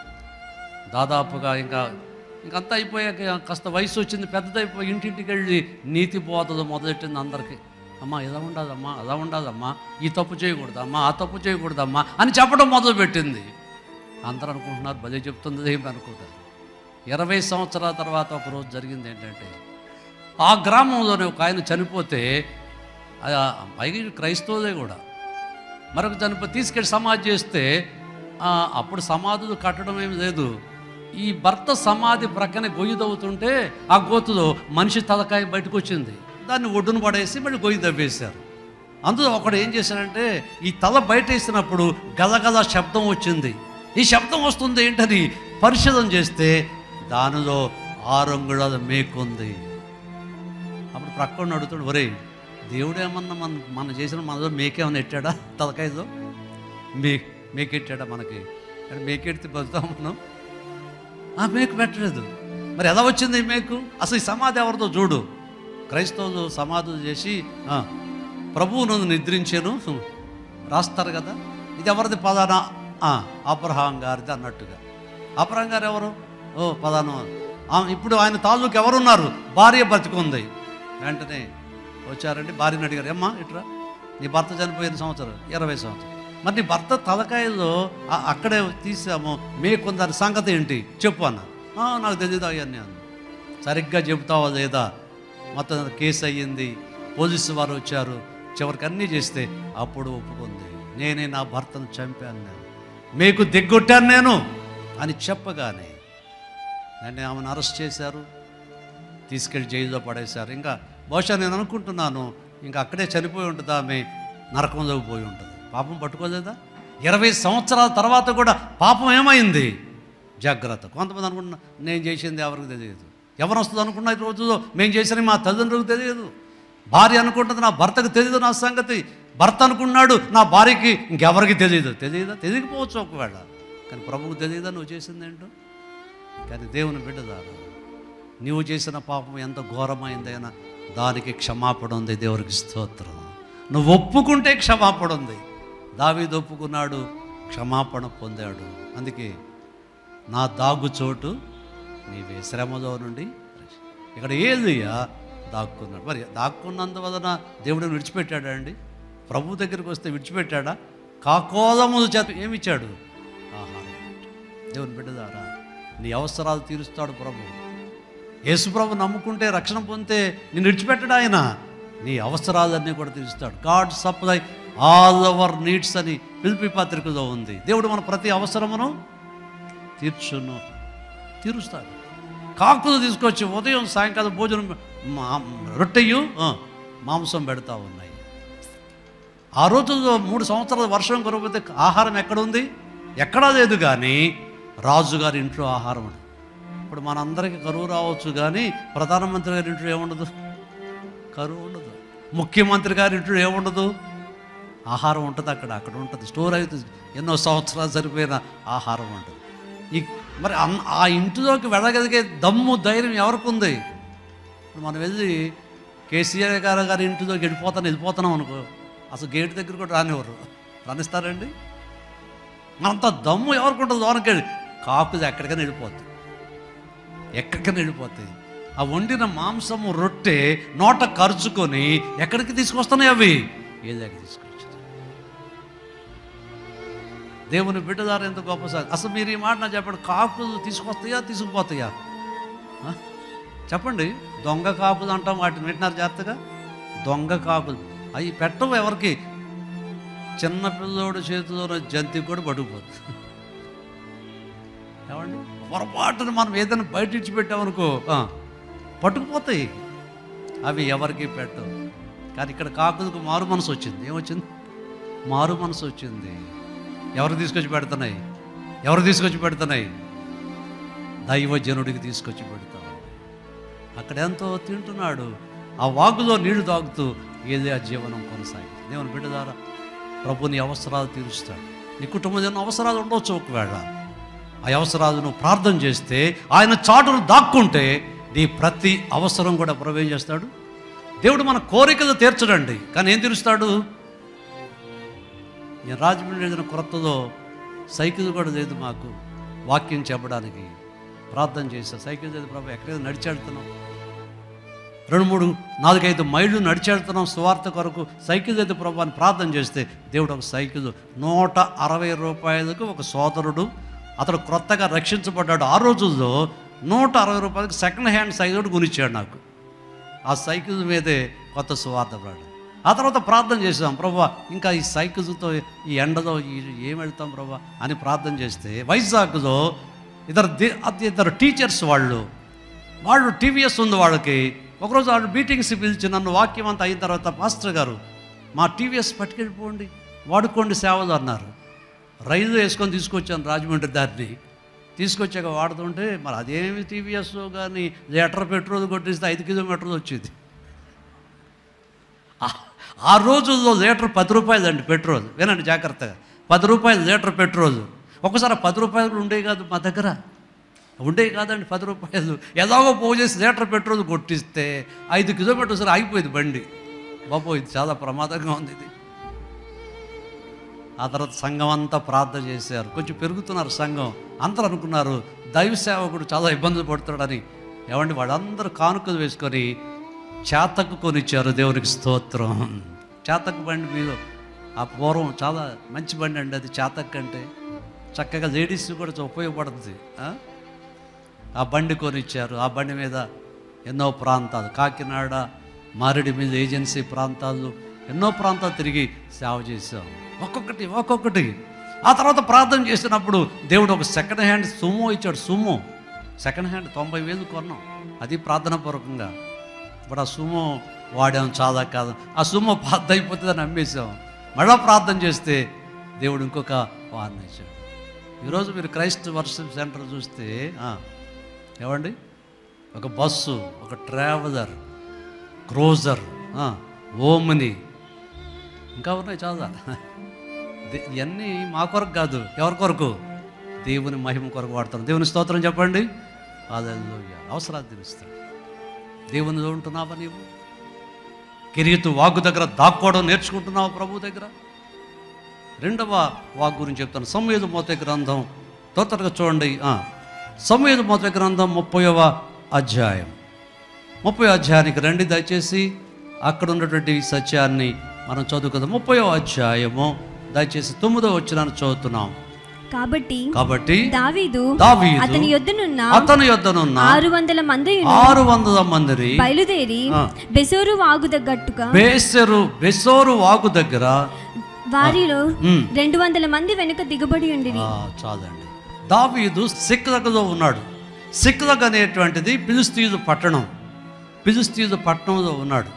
దాదాపుగా ఇంకా ఇంకంతా అయిపోయాక కాస్త వయసు వచ్చింది పెద్దదైపోయి ఇంటింటికి వెళ్ళి నీతి బోధలు మొదలెట్టింది అందరికీ అమ్మా ఇలా ఉండదమ్మా అలా ఉండదమ్మా ఈ తప్పు చేయకూడదమ్మా ఆ తప్పు చేయకూడదమ్మా అని చెప్పడం మొదలుపెట్టింది అందరూ అనుకుంటున్నారు భలే చెప్తుంది ఏమి అనుకుంటారు ఇరవై సంవత్సరాల తర్వాత ఒక రోజు జరిగింది ఏంటంటే ఆ గ్రామంలోనే ఒక ఆయన చనిపోతే ఆ పైగా ఇది క్రైస్తవులే కూడా మరొక చనిపో తీసుకెళ్ళి సమాధి చేస్తే ఆ, అప్పుడు సమాధులు కట్టడం ఏమి లేదు ఈ భర్త సమాధి ప్రక్కనే గొయ్యి తవ్వుతుంటే ఆ గోతులో మనిషి తలకాయ బయటకు వచ్చింది దాన్ని ఒడ్డున పడేసి మళ్ళీ గొయ్యి తవ్వేశారు అందులో ఒకడు ఏం చేశాడంటే ఈ తల బయట వేసినప్పుడు గలగల శబ్దం వచ్చింది ఈ శబ్దం వస్తుంది ఏంటని పరిశోధన చేస్తే దానిలో ఆరు అంగుళాల మేకుంది అప్పుడు ప్రక్కన అడుగుతాడు ఒరే దేవుడు ఏమన్నా మన మన చేసిన మనలో మేకేమన్నా ఎట్టాడా తలకాయలో మే మేకెట్టాడా మనకి అంటే మేకెడితే బతుకుతాం మనం ఆ మేకు పెట్టలేదు మరి ఎలా వచ్చింది ఈ మేకు అసలు ఈ సమాధి ఎవరితో చూడు క్రైస్తవులు సమాధులు చేసి ఆ, ప్రభువు నన్ను నిద్రించాను రాస్తారు కదా ఇది ఎవరిది పలానా ఆ, అబ్రహాం గారిది అన్నట్టుగా అబ్రహాం గారు ఎవరు ఓ పలానా ఆ, ఇప్పుడు ఆయన తాలూకు ఎవరున్నారు భార్య బతికుంది వెంటనే వచ్చారండి భార్యని అడిగారు ఏమ్మా ఇట్రా నీ భర్త చనిపోయిన సంవత్సరం ఇరవై సంవత్సరం మరి నీ భర్త తలకాయలో ఆ- అక్కడే తీసాము మేకుంది దాని సంగతి ఏంటి చెప్పు అన్న "ఆ, నాకు తెలియదు అవన్నీ అన్న సరిగ్గా చెబుతావా లేదా మొత్తం కేసు అయ్యింది పోలీసు వారు వచ్చారు చివరికి అన్నీ చేస్తే అప్పుడు ఒప్పుకుంది నేనే నా భర్తను చంపాను నేను మీకు దిగ్గొట్టాను నేను అని చెప్పగానే నన్ను ఆమెను అరెస్ట్ చేశారు తీసుకెళ్ళి జైల్లో పడేశారు ఇంకా బహుశా నేను అనుకుంటున్నాను ఇంకా అక్కడే చనిపోయి ఉంటుంది ఆమె నరకంలోకి పోయి ఉంటుంది పాపం పట్టుకోలేదా ఇరవై సంవత్సరాల తర్వాత కూడా పాపం ఏమైంది జాగ్రత్త కొంతమంది అనుకుంటున్నా నేను చేసింది ఎవరికి తెలియదు ఎవరు వస్తుంది అనుకున్నా ఈ రోజుల్లో మేము చేసిన మా తల్లిదండ్రులకు తెలియదు భార్య అనుకుంటుంది నా భర్తకు తెలియదు నా సంగతి భర్త అనుకున్నాడు నా భార్యకి ఇంకెవరికి తెలియదు తెలియదా తెలియకపోవచ్చు ఒకవేళ కానీ ప్రభువుకు తెలియదా నువ్వు చేసింది ఏంటో కానీ దేవుని బిడ్డదారు నీవు చేసిన పాపం ఎంత ఘోరమైందైనా దానికి క్షమాపణ ఉంది దేవునికి స్తోత్రం నువ్వు ఒప్పుకుంటే క్షమాపణ ఉంది దావీదు ఒప్పుకున్నాడు క్షమాపణ పొందాడు అందుకే నా దాగు చోటు నీవే శ్రమలో నుండి ఇక్కడ ఏలియా దాక్కున్నాడు మరి దాక్కున్నందువలన దేవుడిని విడిచిపెట్టాడా అండి ప్రభు దగ్గరికి వస్తే విడిచిపెట్టాడా కాకోలములు చేత ఏమిచ్చాడు ఆహారం దేవుని బిడ్డదారా నీ అవసరాలు తీరుస్తాడు ప్రభు యేసు ప్రభు నమ్ముకుంటే రక్షణ పొందితే నేను విడిచిపెట్టడు ఆయన నీ అవసరాలన్నీ కూడా తీరుస్తాడు God supply all our needs అని పిలిపి పత్రికలో ఉంది దేవుడు మన ప్రతి అవసరమును తీర్చును తీరుస్తాడు కాకులు తీసుకొచ్చి ఉదయం సాయంకాలం భోజనం మా- రొట్టెయు ఆ, మాంసం పెడతా ఉన్నాయి ఆ రోజుల్లో మూడు సంవత్సరాల వర్షం కురకపోతే ఆహారం ఎక్కడుంది ఎక్కడా లేదు కానీ రాజుగారి ఇంట్లో ఆహారం ఉంది ఇప్పుడు మనందరికీ కరువు రావచ్చు కానీ ప్రధానమంత్రి గారి ఇంట్లో ఏముండదు కరువు ఉండదు ముఖ్యమంత్రి గారి ఇంట్లో ఏముండదు ఆహారం ఉంటుంది అక్కడ అక్కడ ఉంటుంది స్టోర్ అవుతుంది ఎన్నో సంవత్సరాలు సరిపోయిన ఆహారం ఉంటుంది ఈ మరి అన్- ఆ ఇంటిలోకి వెళ్ళగలిగే దమ్ము ధైర్యం ఎవరికి ఉంది ఇప్పుడు మనం వెళ్ళి కేసీఆర్ గారు గారి ఇంటిలోకి వెళ్ళిపోతాను వెళ్ళిపోతున్నాం అనుకో అసలు గేట్ దగ్గర కూడా రానివ్వరు రానిస్తారండి అంత దమ్ము ఎవరికి ఉంటుంది లోనకి వెళ్ళి కాకులు ఎక్కడికైనా వెళ్ళిపోతుంది ఎక్కడికైనా వెళ్ళిపోతాయి ఆ వండిన మాంసము రొట్టె నోట ఖర్చుకొని ఎక్కడికి తీసుకొస్తున్నాయి అవి ఏ దగ్గర తీసుకొచ్చారు దేవుని బిడ్డదారు ఎంత గొప్ప సార్ అసలు మీరు ఈ మాట నాకు చెప్పండి కాకులు తీసుకొస్తాయా తీసుకుపోతాయా ఆ? చెప్పండి దొంగ కాకులు అంటాం వాటిని వింటున్నారు జాగ్రత్తగా దొంగ కాకులు అవి పెట్టవు ఎవరికి చిన్న పిల్లోడు చేతిలో జంతి కూడా పడిపోతుంది ఏమండి పొరపాటున మనం ఏదైనా బయట ఇచ్చిపెట్టామనుకో ఆ, పట్టుకుపోతాయి అవి ఎవరికి పెట్టవు కానీ ఇక్కడ కాకులకు మారు మనసు వచ్చింది ఏమొచ్చింది మారు మనసు వచ్చింది ఎవరు తీసుకొచ్చి పెడుతున్నాయి ఎవరు తీసుకొచ్చి పెడుతున్నాయి దైవజనుడికి తీసుకొచ్చి పెడతాం అక్కడ ఎంతో తింటున్నాడు ఆ వాగులో నీళ్లు తాగుతూ ఏదే ఆ జీవనం కొనసాగింది దేవుని బిడ్డ ద్వారా ప్రభు నీ అవసరాలు తీరుస్తాడు నీ కుటుంబంలో ఎన్నో అవసరాలు ఉండవచ్చు ఒకవేళ ఆ అవసరాలు నువ్వు ప్రార్థన చేస్తే ఆయన చాటును దాక్కుంటే నీ ప్రతి అవసరం కూడా ప్రభు ఏం చేస్తాడు దేవుడు మన కోరికలు తీర్చడండి కానీ ఏం తీరుస్తాడు నేను రాజమండ్రి ఏదైనా కొత్తలో సైకిల్ కూడా లేదు మాకు వాక్యం చెప్పడానికి ప్రార్థన చేశా సైకిల్ లేదు ప్రభు ఎక్కడైనా నడిచెడుతున్నాం రెండు మూడు నాలుగైదు మైళ్ళు నడిచెడుతున్నాం సువార్త కొరకు సైకిల్ అయితే ప్రభు అని ప్రార్థన చేస్తే దేవుడు ఒక సైకిల్ నూట అరవై రూపాయలకు ఒక సోదరుడు అతడు క్రొత్తగా రక్షించబడ్డాడు ఆ రోజుల్లో నూట అరవై రూపాయలకు సెకండ్ హ్యాండ్ సైకిల్ కొనిచ్చాడు నాకు ఆ సైకిల్ మీదే కొత్త సువార్త పడాడు ఆ తర్వాత ప్రార్థన చేసాం ప్రభా ఇంకా ఈ సైకిల్తో ఈ ఎండలో ఈ ఏం వెళ్తాం ప్రభా అని ప్రార్థన చేస్తే వైజాగ్లో ఇద్దరు ది- అది ఇద్దరు టీచర్స్ వాళ్ళు వాళ్ళు టీవీఎస్ ఉంది వాళ్ళకి ఒకరోజు వాళ్ళు మీటింగ్స్ పిలిచి నన్ను వాక్యం అంతా అయిన తర్వాత పాస్టర్ గారు మా టీవీఎస్ పట్టుకెళ్ళిపోండి వాడుకోండి సేవలు అన్నారు రైలు వేసుకొని తీసుకొచ్చాను రాజమండ్రి దాన్ని తీసుకొచ్చాక వాడుతుంటే మరి అదేమి టీవీఎస్ కానీ లీటర్ పెట్రోల్ కొట్టిస్తే ఐదు కిలోమీటర్లు వచ్చేది ఆ- ఆ రోజుల్లో లీటర్ పది రూపాయలు అండి పెట్రోల్ వినండి జాగ్రత్తగా పది రూపాయలు లీటర్ పెట్రోల్ ఒకసారి పది రూపాయలు కూడా ఉండేవి కాదు మా దగ్గర ఉండేవి కాదండి పది రూపాయలు ఎలాగో పోగు చేసి లీటర్ పెట్రోల్ కొట్టిస్తే ఐదు కిలోమీటర్స్ ఆగిపోయింది బండి బాబో ఇది చాలా ప్రమాదంగా ఉంది ఇది ఆ తర్వాత సంఘం అంతా ప్రార్థన చేశారు కొంచెం పెరుగుతున్నారు సంఘం అందరూ అనుకున్నారు దైవ సేవకుడు చాలా ఇబ్బందులు పడుతున్నాడని ఏమండి వాళ్ళందరూ కానుకలు వేసుకొని చేతకు కొనిచ్చారు దేవునికి స్తోత్రం చేతకు బండి మీద ఆ పూర్వం చాలా మంచి బండి అండి అది చేతక్ అంటే చక్కగా లేడీస్ కూడా చా- ఉపయోగపడుతుంది ఆ? ఆ బండి కొనిచ్చారు ఆ బండి మీద ఎన్నో ప్రాంతాలు కాకినాడ మారేడు మీద ఏజెన్సీ ప్రాంతాలు ఎన్నో ప్రాంతాలు తిరిగి సేవ చేశాం ఒక్కొక్కటి ఒక్కొక్కటి ఆ తర్వాత ప్రార్థన చేసినప్పుడు దేవుడు ఒక సెకండ్ హ్యాండ్ సుమో ఇచ్చాడు సుమో సెకండ్ హ్యాండ్ తొంభై వేలు కొన్నాం అది ప్రార్థనాపూర్వకంగా ఇప్పుడు ఆ సుమో వాడాం చాలా కాలం ఆ సుమో పాత అయిపోతుందని అమ్మేశాం మళ్ళా ప్రార్థన చేస్తే దేవుడు ఇంకొక వారణ ఇచ్చాడు ఈరోజు మీరు క్రైస్ట్ వర్షిప్ సెంటర్ చూస్తే ఆ, ఏమండి ఒక బస్సు ఒక ట్రావెలర్ క్రోజర్ ఆ, ఓమ్ని ఇంకా ఉన్నాయి చాలా దే- ఇవన్నీ మా కొరకు కాదు ఎవరి కొరకు దేవుని మహిమ కొరకు వాడతాం దేవుని స్తోత్రం చెప్పండి అదల్లోయ అవసరాలు తెలుస్తాడు దేవునిలో ఉంటున్నావా నీవు కిరీతు వాగ్గు దగ్గర దాక్కోవడం నేర్చుకుంటున్నావా ప్రభు దగ్గర రెండవ వాక్ గురించి చెప్తాను సంవేద మోత గ్రంథం తొందరగా చూడండి ఆ, సంవేద మోత గ్రంథం ముప్పైవ అధ్యాయం ముప్పై అధ్యాయానికి రండి దయచేసి అక్కడ ఉన్నటువంటి సత్యాన్ని మనం చదువుకుందాం ముప్పై అధ్యాయము దయచేసి తొమ్మిదో వచ్చినాన్ని చదువుతున్నాం కాబట్టి కాబట్టి దావీదు దావీదు అతని యొద్దనున్న అతని యొద్దనున్న ఆరు వందల మంది ఆరు వందల మందిని బయలుదేరి ఆ. బెసోరు వాగు దగ్గట్టుగా బేసెరు బెసోరు వాగు దగ్గర వారిలో ఉమ్, రెండు వందల మంది వెనుక దిగుబడి ఉండిరి ఆ, చాలండి దావీదు సిక్లగలో ఉన్నాడు సిక్లగ్ అనేటువంటిది పిలుస్తీజు పట్టణం పిలుస్తీజు పట్టణంలో ఉన్నాడు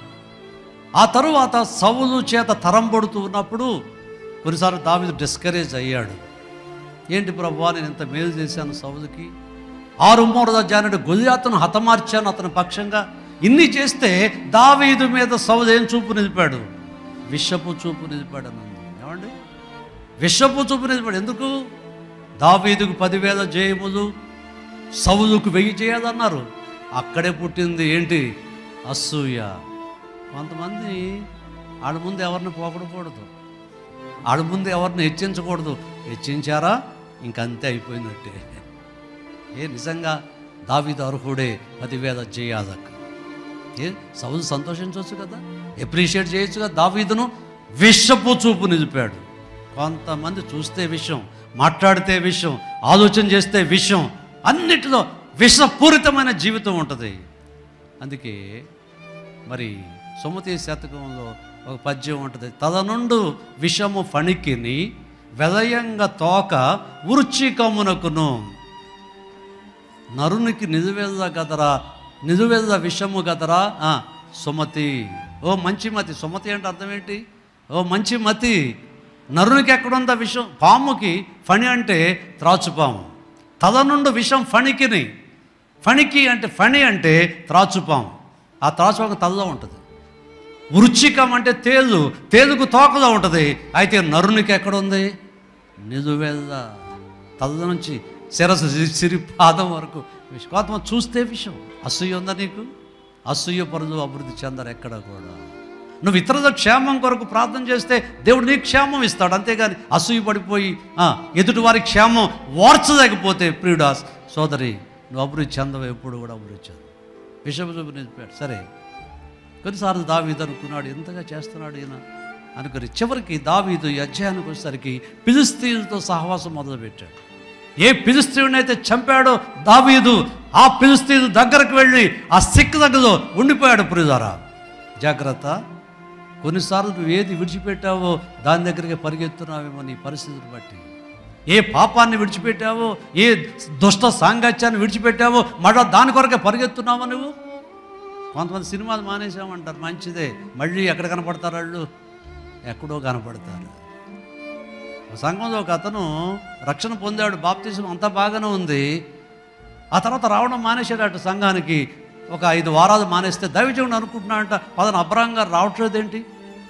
ఆ తరువాత సౌలు చేత తరంబడుతూ ఉన్నప్పుడు కొన్నిసార్లు దావీదు డిస్కరేజ్ అయ్యాడు ఏంటి ప్రభు నేను ఇంత మేలు చేశాను సౌలుకి ఆరు మూడు జానుడు గొలియాతను హతమార్చాను అతని పక్షంగా ఇన్ని చేస్తే దావీదు మీద సౌలు ఏం చూపు నిలిపాడు విషపు చూపు నిలిపాడు అని ఉంది. ఏమండి విషపు చూపు నిలిపాడు ఎందుకు దావీదుకు పదివేల జయములు సౌలుకు వెయ్యి చేయాలన్నారు అక్కడే పుట్టింది ఏంటి అసూయ కొంతమంది ఆడ ముందు ఎవరిని పోకూడకూడదు ఆడ ముందు ఎవరిని హెచ్చించకూడదు హెచ్చించారా ఇంకంతే అయిపోయినట్టే ఏ నిజంగా దావీదు అర్హుడే పదివేల జయాలకు ఏ సౌలు సంతోషించవచ్చు కదా ఎప్రిషియేట్ చేయొచ్చు కదా దావీదును విషపు చూపు నిలిపాడు కొంతమంది చూస్తే విషయం మాట్లాడితే విషయం ఆలోచన చేస్తే విషయం అన్నిటిలో విషపూరితమైన జీవితం ఉంటుంది అందుకే మరి సుమతి శతకంలో ఒక పద్యం ఉంటుంది తదనుండు విషము ఫణికిని వెలయంగా తోక ఉరుచికమునకును నరునికి నిలువెల్ల గదరా నిలువెల్ల విషము గదరా ఆ, సుమతి ఓ మంచి మతి సుమతి అంటే అర్థం ఏంటి ఓ మంచి మతి నరునికి ఎక్కడుందా విషం పాముకి ఫణి అంటే త్రాచుపాము తల నుండి విషం ఫణికిని ఫణికి అంటే ఫణి అంటే త్రాచుపాము ఆ త్రాచుపాము తలలో ఉంటుంది వృచ్చికం అంటే తేలు తేలుకు తోకలో ఉంటుంది అయితే నరునికి ఎక్కడుంది నిలువెల్ల తల్ల నుంచి శిరస్సు సి- సిరి పాదం వరకు విషం కొంతమంది చూస్తే విషం అసూయ ఉందా నీకు అసూయ పరులు అభివృద్ధి చెందరు ఎక్కడ కూడా నువ్వు ఇతరుల క్షేమం కొరకు ప్రార్థన చేస్తే దేవుడు నీకు క్షేమం ఇస్తాడు అంతేగాని అసూయ పడిపోయి ఆ, ఎదుటి వారి క్షేమం వార్చలేకపోతే ప్రియుడాస్ సోదరి నువ్వు అభివృద్ధి చెందవు ఎప్పుడు కూడా అభివృద్ధి చెందవు బిషప్ చెప్పాడు సరే కొన్నిసార్లు దావీదు అనుకున్నాడు ఎంతగా చేస్తున్నాడు ఈయన అనుకుని చివరికి దావీదు ఈ అధ్యాయానికి వచ్చేసరికి పిలిస్తీన్లతో సహవాసం మొదలుపెట్టాడు ఏ పిలిస్తీయుడినైతే చంపాడో దావీదు ఆ పిలిస్తీన్ దగ్గరకు వెళ్ళి ఆ సిక్ దగ్గరలో ఉండిపోయాడు ప్రియుదారా జాగ్రత్త కొన్నిసార్లు నువ్వు ఏది విడిచిపెట్టావో దాని దగ్గరికి పరిగెత్తున్నావేమో నీ పరిస్థితిని బట్టి ఏ పాపాన్ని విడిచిపెట్టావో ఏ దుష్ట సాంగత్యాన్ని విడిచిపెట్టావో మళ్ళా దాని కొరకే పరిగెత్తున్నావా నువ్వు కొంతమంది సినిమాలు మానేసామంటారు మంచిదే మళ్ళీ ఎక్కడ కనపడతారు వాళ్ళు ఎక్కడో కనపడతారు ఆ సంఘంలో ఒక అతను రక్షణ పొందాడు బాప్తిజం అంతా బాగానే ఉంది ఆ తర్వాత రావడం మానేశాడట సంఘానికి ఒక ఐదు వారాలు మానేస్తే దైవజనుడు అనుకుంటున్నాడంట పదన అబ్రాహం గారు రావట్లేదేంటి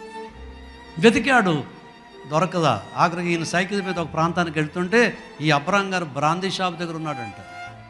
వెతికాడు దొరకదా ఆఖరికి ఈయన సైకిల్ మీద ఒక ప్రాంతానికి వెళ్తుంటే ఈ అబ్రాహం గారు బ్రాందీ షాప్ దగ్గర ఉన్నాడంట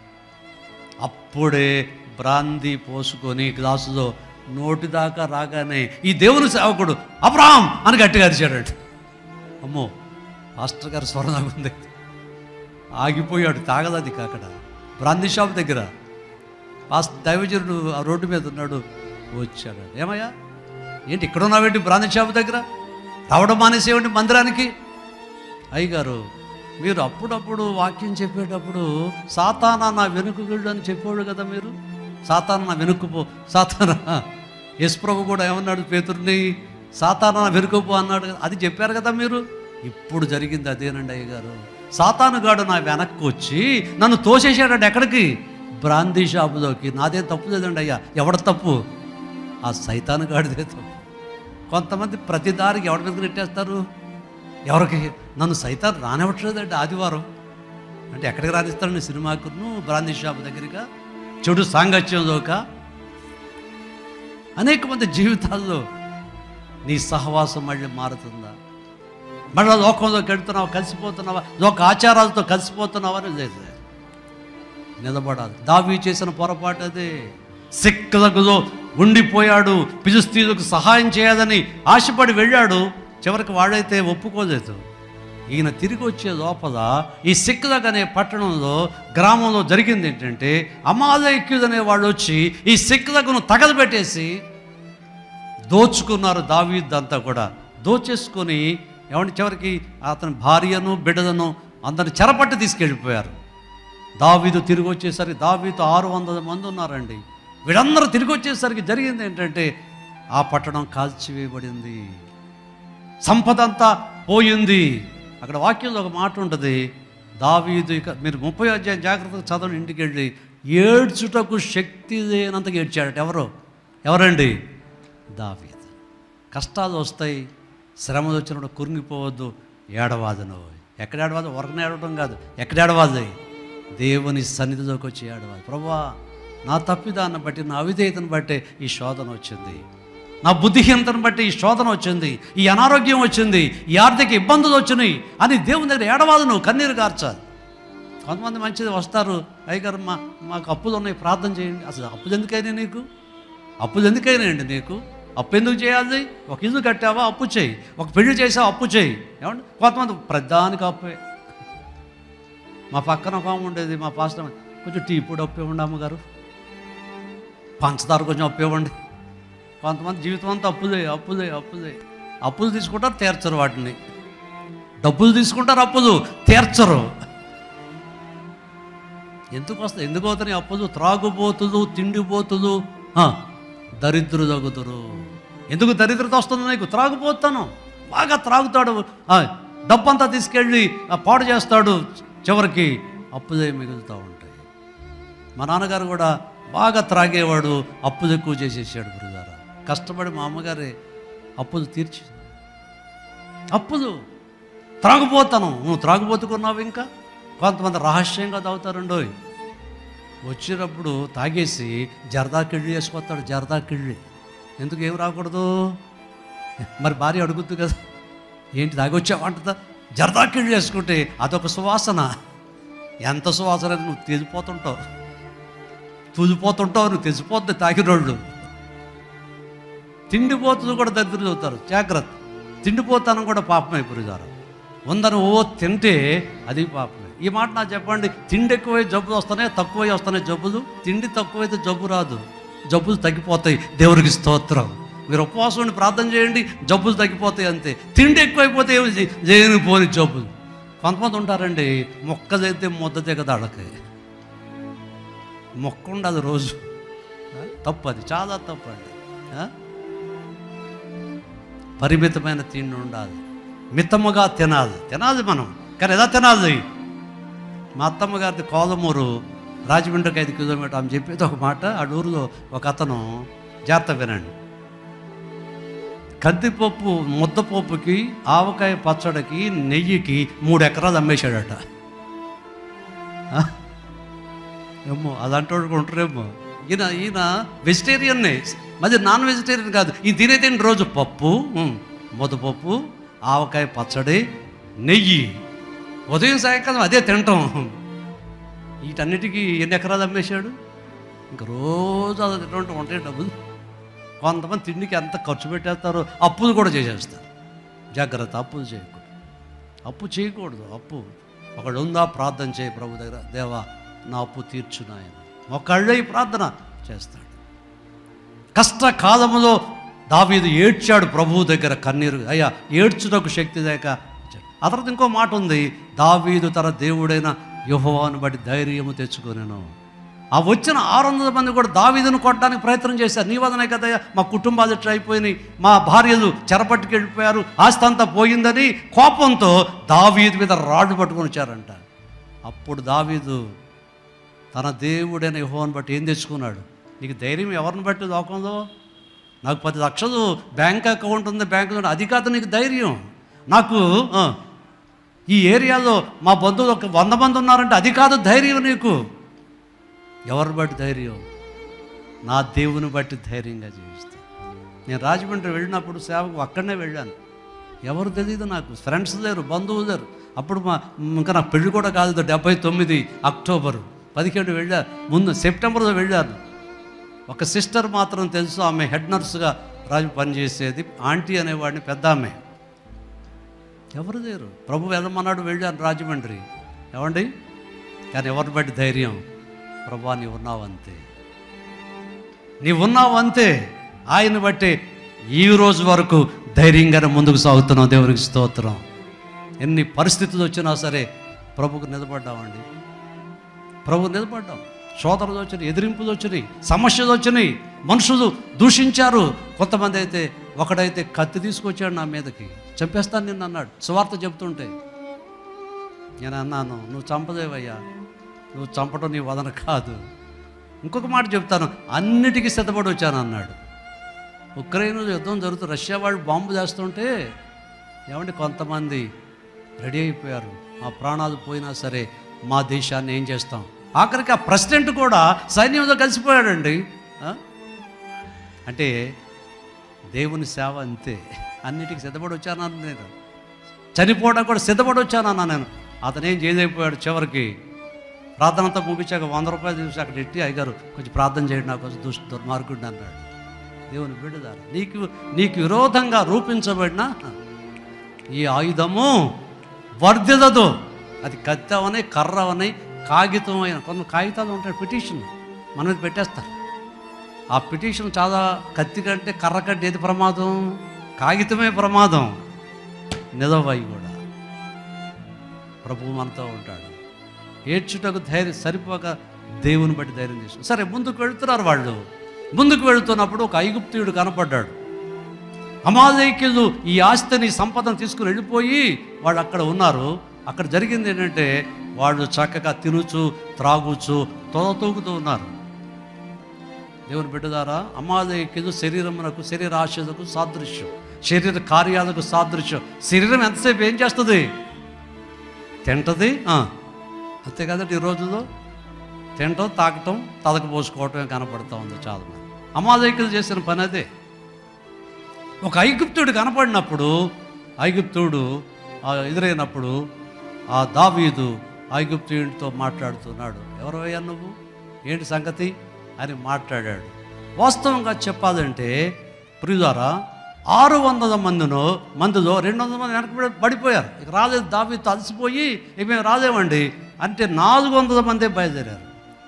అప్పుడే బ్రాందీ పోసుకొని గ్లాసులో నోటి దాకా రాగానే ఈ దేవుని సేవకుడు అబ్రాహం అని గట్టిగా అరిచాడట అమ్మో మాస్టర్ గారు స్వరం ఉంది ఆగిపోయాడు తాగదది అక్కడ బ్రాందీ షాప్ దగ్గర పాస్ దైవజనుడు ఆ రోడ్డు మీద ఉన్నాడు వచ్చాడు ఏమయ్యా ఏంటి ఇక్కడ ఉన్నావేంటి బ్రాందీ షాప్ దగ్గర రావడం మానేసేవంటి మందిరానికి అయ్యగారు మీరు అప్పుడప్పుడు వాక్యం చెప్పేటప్పుడు సాతానా నా వెనుక వెళ్ళు అని చెప్పాడు కదా మీరు సాతాన నా వెనుక్కుపో సాతాన యశ్ప్రభు కూడా ఏమన్నాడు పేతుర్ని సాతాన నా వెనుకపో అన్నాడు కదా అది చెప్పారు కదా మీరు ఇప్పుడు జరిగింది అదేనండి అయ్యగారు సాతానుగాడు నా వెనక్కి వచ్చి నన్ను తోసేసాడండి ఎక్కడికి బ్రాందీ షాపులోకి నాదేం తప్పు లేదండి అయ్యా ఎవడ తప్పు ఆ సైతానుగాడిదే తప్పు కొంతమంది ప్రతి దారికి ఎవరి మీద నెట్టేస్తారు ఎవరికి నన్ను సైతాన్ రానివ్వట్లేదండి ఆదివారం అంటే ఎక్కడికి రాణిస్తాడు సినిమాకును బ్రాందీ షాప్ దగ్గరగా చెడు సాంగత్యంలోక అనేక మంది జీవితాల్లో నీ సహవాసం మళ్ళీ మారుతుందా మళ్ళీ లోకంలోకి వెళ్తున్నావా కలిసిపోతున్నావా లోక ఆచారాలతో కలిసిపోతున్నావా అని లేదు నిలబడాలి దావీ చేసిన పొరపాటు అదే సిక్కలకులో ఉండిపోయాడు పిలుస్తీలకు సహాయం చేయాలని ఆశపడి వెళ్ళాడు చివరికి వాడైతే ఒప్పుకోలేదు ఈయన తిరిగి వచ్చే లోపల ఈ సిక్కలక్ అనే పట్టణంలో గ్రామంలో జరిగింది ఏంటంటే అమాలయక్యుడు అనే వాళ్ళు వచ్చి ఈ సిక్కలకును తగలబెట్టేసి దోచుకున్నారు దావీదంతా కూడా దోచేసుకొని ఎవరి చివరికి అతని భార్యను బిడ్డలను అందరిని చెరపట్టి తీసుకెళ్ళిపోయారు దావీదు తిరిగి వచ్చేసరికి దావీదు ఆరు వందల మంది ఉన్నారండి వీళ్ళందరూ తిరిగి వచ్చేసరికి జరిగింది ఏంటంటే ఆ పట్టణం కాల్చివేయబడింది సంపద అంతా పోయింది అక్కడ వాక్యంలో ఒక మాట ఉంటుంది దావీదు ఇక మీరు ముప్పై అధ్యాయం జాగ్రత్తగా చదవండి ఇంటికి వెళ్ళి ఏడ్చుటకు శక్తి లేనంతగా ఏడ్చాడట ఎవరు ఎవరండి దావీదు కష్టాలు వస్తాయి శ్రమలు వచ్చినప్పుడు కురింగిపోవద్దు ఏడవాదను ఎక్కడ ఏడవాదు వరకనే ఏడవడం కాదు ఎక్కడ ఏడవాలి దేవుని సన్నిధిలోకి వచ్చి ఏడవాలి ప్రభా నా తప్పిదాన్ని బట్టి నా అవిధేయతను బట్టి ఈ శోధన వచ్చింది నా బుద్ధిహీనతను బట్టి ఈ శోధన వచ్చింది ఈ అనారోగ్యం వచ్చింది ఈ ఆర్థిక ఇబ్బందులు వచ్చినాయి అని దేవుని దగ్గర ఏడవాలి నువ్వు కన్నీరు కార్చాలి కొంతమంది మంచిది వస్తారు అయ్యగారు మా మాకు అప్పులు ఉన్నాయి ప్రార్థన చేయండి అసలు అప్పులు ఎందుకైనా నీకు అప్పులు ఎందుకైనాయండి నీకు అప్పు ఎందుకు చేయాలి ఒక ఇల్లు కట్టావా అప్పు చేయి ఒక పెళ్లి చేసావా అప్పు చేయి ఏమండి కొంతమంది ప్రధానికి అప్పే మా పక్కన ఒక ఆమె ఉండేది మా పాస్టర్ ఆమె, కొంచెం టీ పొడి అప్పు ఇవ్వండి అమ్మగారు పంచదార కొంచెం అప్పు ఇవ్వండి కొంతమంది జీవితం అంతా అప్పులే అప్పులే అప్పులే అప్పులు తీసుకుంటారు తీర్చరు వాటిని డబ్బులు తీసుకుంటారు అప్పులు తీర్చరు ఎందుకు వస్తాయి ఎందుకు అవుతాయి అప్పులు త్రాగుబోతులు తిండిపోతులు ఆ, దరిద్రు తగ్గుతురు ఎందుకు దరిద్రత వస్తుంది నీకు త్రాగుపోతాను బాగా త్రాగుతాడు ఆ, డబ్బంతా తీసుకెళ్ళి ఆ, పాడు చేస్తాడు చివరికి అప్పులే మిగులుతూ ఉంటాయి మా నాన్నగారు కూడా బాగా త్రాగేవాడు అప్పులు ఎక్కువ చేసేసాడు గురుగారు కష్టపడి మా అమ్మగారే అప్పులు తీర్చి అప్పులు త్రాగుపోతాను నువ్వు త్రాగుపోతుకున్నావు ఇంకా కొంతమంది రహస్యంగా తాగుతారండోయ్ వచ్చినప్పుడు తాగేసి జరదా కిళ్ళి వేసుకొస్తాడు జరదా కిళ్ళి ఎందుకు ఏం రాకూడదు మరి భార్య అడుగుద్దు కదా ఏంటి తాగొచ్చావు అంటుందా జరదా కిళ్ళి వేసుకుంటే అదొక సువాసన ఎంత సువాసన అయితే నువ్వు తెగిపోతుంటావు తూలిపోతుంటావు నువ్వు తెచ్చిపోద్ది తాగినోళ్ళు తిండిపోతుంది కూడా దరిద్రులు చదువుతారు జాగ్రత్త తిండిపోతానం కూడా పాపమే పురిగారు ఉందని ఓ తింటే అది పాపమే ఈ మాట నాకు చెప్పండి తిండి ఎక్కువై జబ్బులు వస్తున్నాయి తక్కువై వస్తున్నాయి జబ్బులు తిండి తక్కువైతే జబ్బు రాదు జబ్బులు తగ్గిపోతాయి దేవుడికి స్తోత్రం మీరు ఉపవాసం ఉండి ప్రార్థన చేయండి జబ్బులు తగ్గిపోతాయి అంతే తిండి ఎక్కువైపోతే ఏమి చే- చేయని పోని జబ్బులు కొంతమంది ఉంటారండి మొక్క చేస్తే ముద్ద దిగదు అడకే మొక్క ఉండదు రోజు ఆ? తప్పు అది చాలా తప్పు అండి ఆ? పరిమితమైన తిండి ఉండాలి మితముగా తినాలి తినాలి మనం కానీ ఎలా తినాలి మా అత్తమ్మ గారిది కోలమూరు రాజమండ్రికి ఐదు కిలోమీటర్ ఆమె చెప్పేది ఒక మాట ఆ ఊరిలో ఒక అతను జాగ్రత్త వినండి కందిపప్పు ముద్దపప్పుకి ఆవకాయ పచ్చడికి నెయ్యికి మూడు ఎకరాలు అమ్మేశాడట ఆ? ఏమో అలాంటి కూడా ఉంటారేమో ఈయన ఈయన వెజిటేరియన్నే మరి నాన్ వెజిటేరియన్ కాదు ఈ తినే తిని రోజు పప్పు ఉమ్, ముద్దపప్పు ఆవకాయ పచ్చడి నెయ్యి ఉదయం సాయంకాలం అదే తింటాం వీటన్నిటికీ ఎన్ని ఎకరాలు అమ్మేశాడు ఇంక రోజు అది తింటుంటే ఉంటాయి డబ్బులు కొంతమంది తిండికి ఎంత ఖర్చు పెట్టేస్తారో అప్పులు కూడా చేసేస్తారు జాగ్రత్త అప్పులు చేయకూడదు అప్పు చేయకూడదు అప్పు ఒకడు ఉందా ప్రార్థన చేయి ప్రభు దగ్గర దేవా నా అప్పు తీర్చు నాయన ఒకళ్ళే ఈ ప్రార్థన చేస్తాడు కష్టకాలములో దావీదు ఏడ్చాడు ప్రభువు దగ్గర కన్నీరు అయ్యా ఏడ్చుటకు శక్తి లేక ఇచ్చాడు. ఆ తర్వాత ఇంకో మాట ఉంది దావీదు తన దేవుడైన యుహోవాను బట్టి ధైర్యము తెచ్చుకొనెను ఆ వచ్చిన ఆరు వందల మంది కూడా దావీదును కొట్టడానికి ప్రయత్నం చేశారు నీ వదనే కదయ్యా మా కుటుంబాలు ఇట్లా అయిపోయినాయి మా భార్యలు చెరపట్టుకు వెళ్ళిపోయారు ఆస్తి అంతా పోయిందని కోపంతో దావీదు మీద రాడ్డు పట్టుకొని వచ్చారంట అప్పుడు దావీదు తన దేవుడైన యెహోవాను బట్టి ఏం తెచ్చుకున్నాడు నీకు ధైర్యం ఎవరిని బట్టి లోకంలో నాకు పది లక్షలు బ్యాంక్ అకౌంట్ ఉంది బ్యాంకులో ఉంది. అది కాదు నీకు ధైర్యం నాకు ఆ, ఈ ఏరియాలో మా బంధువులు ఒక వంద మంది ఉన్నారంటే అది కాదు ధైర్యం నీకు ఎవరిని బట్టి ధైర్యం నా దేవుని బట్టి ధైర్యంగా జీవిస్తాను నేను రాజమండ్రి వెళ్ళినప్పుడు సేవకు అక్కడనే వెళ్ళాను ఎవరు తెలియదు నాకు ఫ్రెండ్స్ లేరు బంధువులు లేరు అప్పుడు మా ఇంకా నాకు పెళ్లి కూడా కాదు డెబ్బై తొమ్మిది అక్టోబర్ పదిహేడు వెళ్ళా ముందు సెప్టెంబర్లో వెళ్ళాను ఒక సిస్టర్ మాత్రం తెలుసు ఆమె హెడ్ నర్సుగా రాజు పనిచేసేది ఆంటీ అనేవాడిని పెద్ద ఆమె ఎవరు లేరు ప్రభు వెళ్ళమన్నాడు వెళ్ళాను రాజమండ్రి ఏమండి కానీ ఎవరిని బట్టి ధైర్యం ప్రభా నీవు ఉన్నావు అంతే నీవు ఉన్నావు అంతే ఆయన బట్టి ఈ రోజు వరకు ధైర్యంగానే ముందుకు సాగుతున్నాం దేవునికి స్తోత్రం ఎన్ని పరిస్థితులు వచ్చినా సరే ప్రభుకు నిలబడ్డామండి ప్రభు నిలబడ్డాం సోదరులు వచ్చినాయి ఎదిరింపులు వచ్చినాయి సమస్యలు వచ్చినాయి మనుషులు దూషించారు కొంతమంది అయితే ఒకడైతే కత్తి తీసుకొచ్చాడు నా మీదకి చంపేస్తాను నిన్ను అన్నాడు సువార్త చెప్తుంటే నేను అన్నాను నువ్వు చంపదేవయ్యా నువ్వు చంపడం నీ వదన కాదు ఇంకొక మాట చెప్తాను అన్నిటికీ సిద్ధపడి వచ్చాను అన్నాడు ఉక్రెయిన్ యుద్ధం జరుగుతూ రష్యా వాళ్ళు బాంబు చేస్తుంటే ఏమంటే కొంతమంది రెడీ అయిపోయారు మా ప్రాణాలు పోయినా సరే మా దేశాన్ని ఏం చేస్తాం ఆఖరికి ఆ ప్రెసిడెంట్ కూడా సైన్యంలో కలిసిపోయాడండి ఆ? అంటే దేవుని సేవ అంతే అన్నిటికీ సిద్ధపడి వచ్చానని నేను చనిపోవడం కూడా సిద్ధపడి వచ్చానన్నా నేను అతను ఏం చేయలేకపోయాడు చివరికి ప్రార్థనతో ముగించాక వంద రూపాయలు చూసి అక్కడ ఎట్టి అయ్యారు కొంచెం ప్రార్థన చేయండి నాకు కొంచెం దుష్ట దుర్మార్గుడిని అన్నాడు దేవుని బిడ్డదారు నీకు నీకు విరోధంగా రూపించబడిన ఈ ఆయుధము వర్ధిల్లదు అది కత్తి అవని కర్ర అవని కాగితం అయిన కొన్ని కాగితాలు ఉంటాయి పిటిషన్ మన మీద పెట్టేస్తారు ఆ పిటిషన్ చాలా కత్తి కంటే కర్ర కంటే ఏది ప్రమాదం కాగితమే ప్రమాదం నిజవై కూడా ప్రభువు మనతో ఉంటాడు ఏడ్చుటకు ధైర్యం సరిపోక దేవుని బట్టి ధైర్యం తీసుకు సరే ముందుకు వెళుతున్నారు వాళ్ళు ముందుకు వెళుతున్నప్పుడు ఒక ఐగుప్తియుడు కనపడ్డాడు అమాలయకులు ఈ ఆస్తిని సంపదను తీసుకుని వెళ్ళిపోయి వాళ్ళు అక్కడ ఉన్నారు అక్కడ జరిగింది ఏంటంటే వాళ్ళు చక్కగా తినుచు త్రాగుచు తొలతూగుతూ ఉన్నారు దేవుని బిడ్డదారా అమాలయకులు శరీరమునకు శరీర ఆశలకు సాదృశ్యం శరీర కార్యాలకు సాదృశ్యం శరీరం ఎంతసేపు ఏం చేస్తుంది తింటది ఆ. అంతే కదండి ఈ రోజుల్లో తినటం తాకటం తలకు పోసుకోవటమే కనపడుతూ ఉంది చాలా మంది అమాలయకులు చేసిన పని అదే ఒక ఐగుప్తుడు కనపడినప్పుడు ఐగుప్తుడు ఆ ఎదురైనప్పుడు ఆ దావీదు ఐగుప్తుడితో మాట్లాడుతున్నాడు ఎవరయ్యా నువ్వు ఏంటి సంగతి అని మాట్లాడాడు వాస్తవంగా చెప్పాలంటే ప్రియుదారా ఆరు వందల మందినో మందిలో రెండు వందల మంది వెనక పడి- పడిపోయారు ఇక రాలేదు దావీతో అలసిపోయి ఇక మేము రాలేమండి అంటే నాలుగు వందల మందే బయలుదేరారు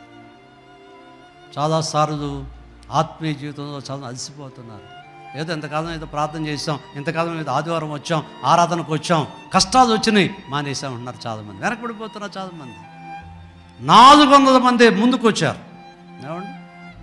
చాలాసార్లు ఆత్మీయ జీవితంలో చాలా అలసిపోతున్నారు ఏదో ఇంతకాలం ఏదో ప్రార్థన చేసాం ఇంతకాలం ఏదో ఆదివారం వచ్చాం ఆరాధనకు వచ్చాం కష్టాలు వచ్చినాయి మానేసాం అంటున్నారు చాలామంది వెనకబడిపోతున్నారు చాలామంది నాలుగు వందల మంది ముందుకు వచ్చారు ఏమండి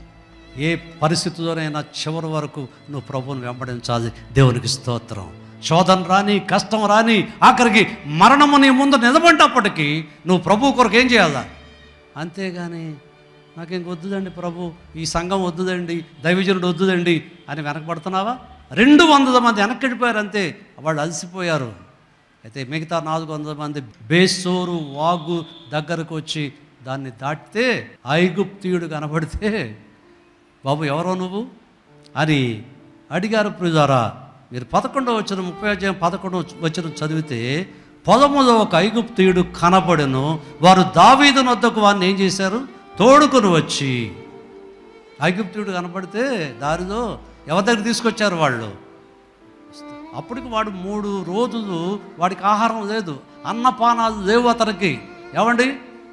ఏ పరిస్థితిలోనైనా చివరి వరకు నువ్వు ప్రభువుని వెంబడించాలి దేవునికి స్తోత్రం శోధన రాని కష్టం రాని ఆఖరికి మరణము నీ ముందు నిలబడినప్పటికీ నువ్వు ప్రభు కొరకు ఏం చేయాలా అంతేగాని నాకేం వద్దుదండి ప్రభు ఈ సంఘం వద్దుదండి దైవజనుడు వద్దుదండి అని వెనకబడుతున్నావా రెండు వందల మంది వెనక్కిడిపోయారు అంతే వాళ్ళు అలసిపోయారు అయితే మిగతా నాలుగు వందల మంది బేసోరు వాగు దగ్గరకు వచ్చి దాన్ని దాటితే ఐగుప్తియుడు కనబడితే బాబు ఎవరో నువ్వు అని అడిగారు ప్రిజారా మీరు పదకొండవ వచ్చిన ముప్పై అధ్యాయం పదకొండవ వచ్చిన చదివితే పొదములో ఒక ఐగుప్తియుడు కనబడెను వారు దావీదు వద్దకు వారిని ఏం చేశారు తోడుకొని వచ్చి ఐగుప్తియుడు కనపడితే దారిలో ఎవరి దగ్గర తీసుకొచ్చారు వాళ్ళు అప్పటికి వాడు మూడు రోజులు వాడికి ఆహారం లేదు అన్నపానాలు లేవు అతనికి ఏమండి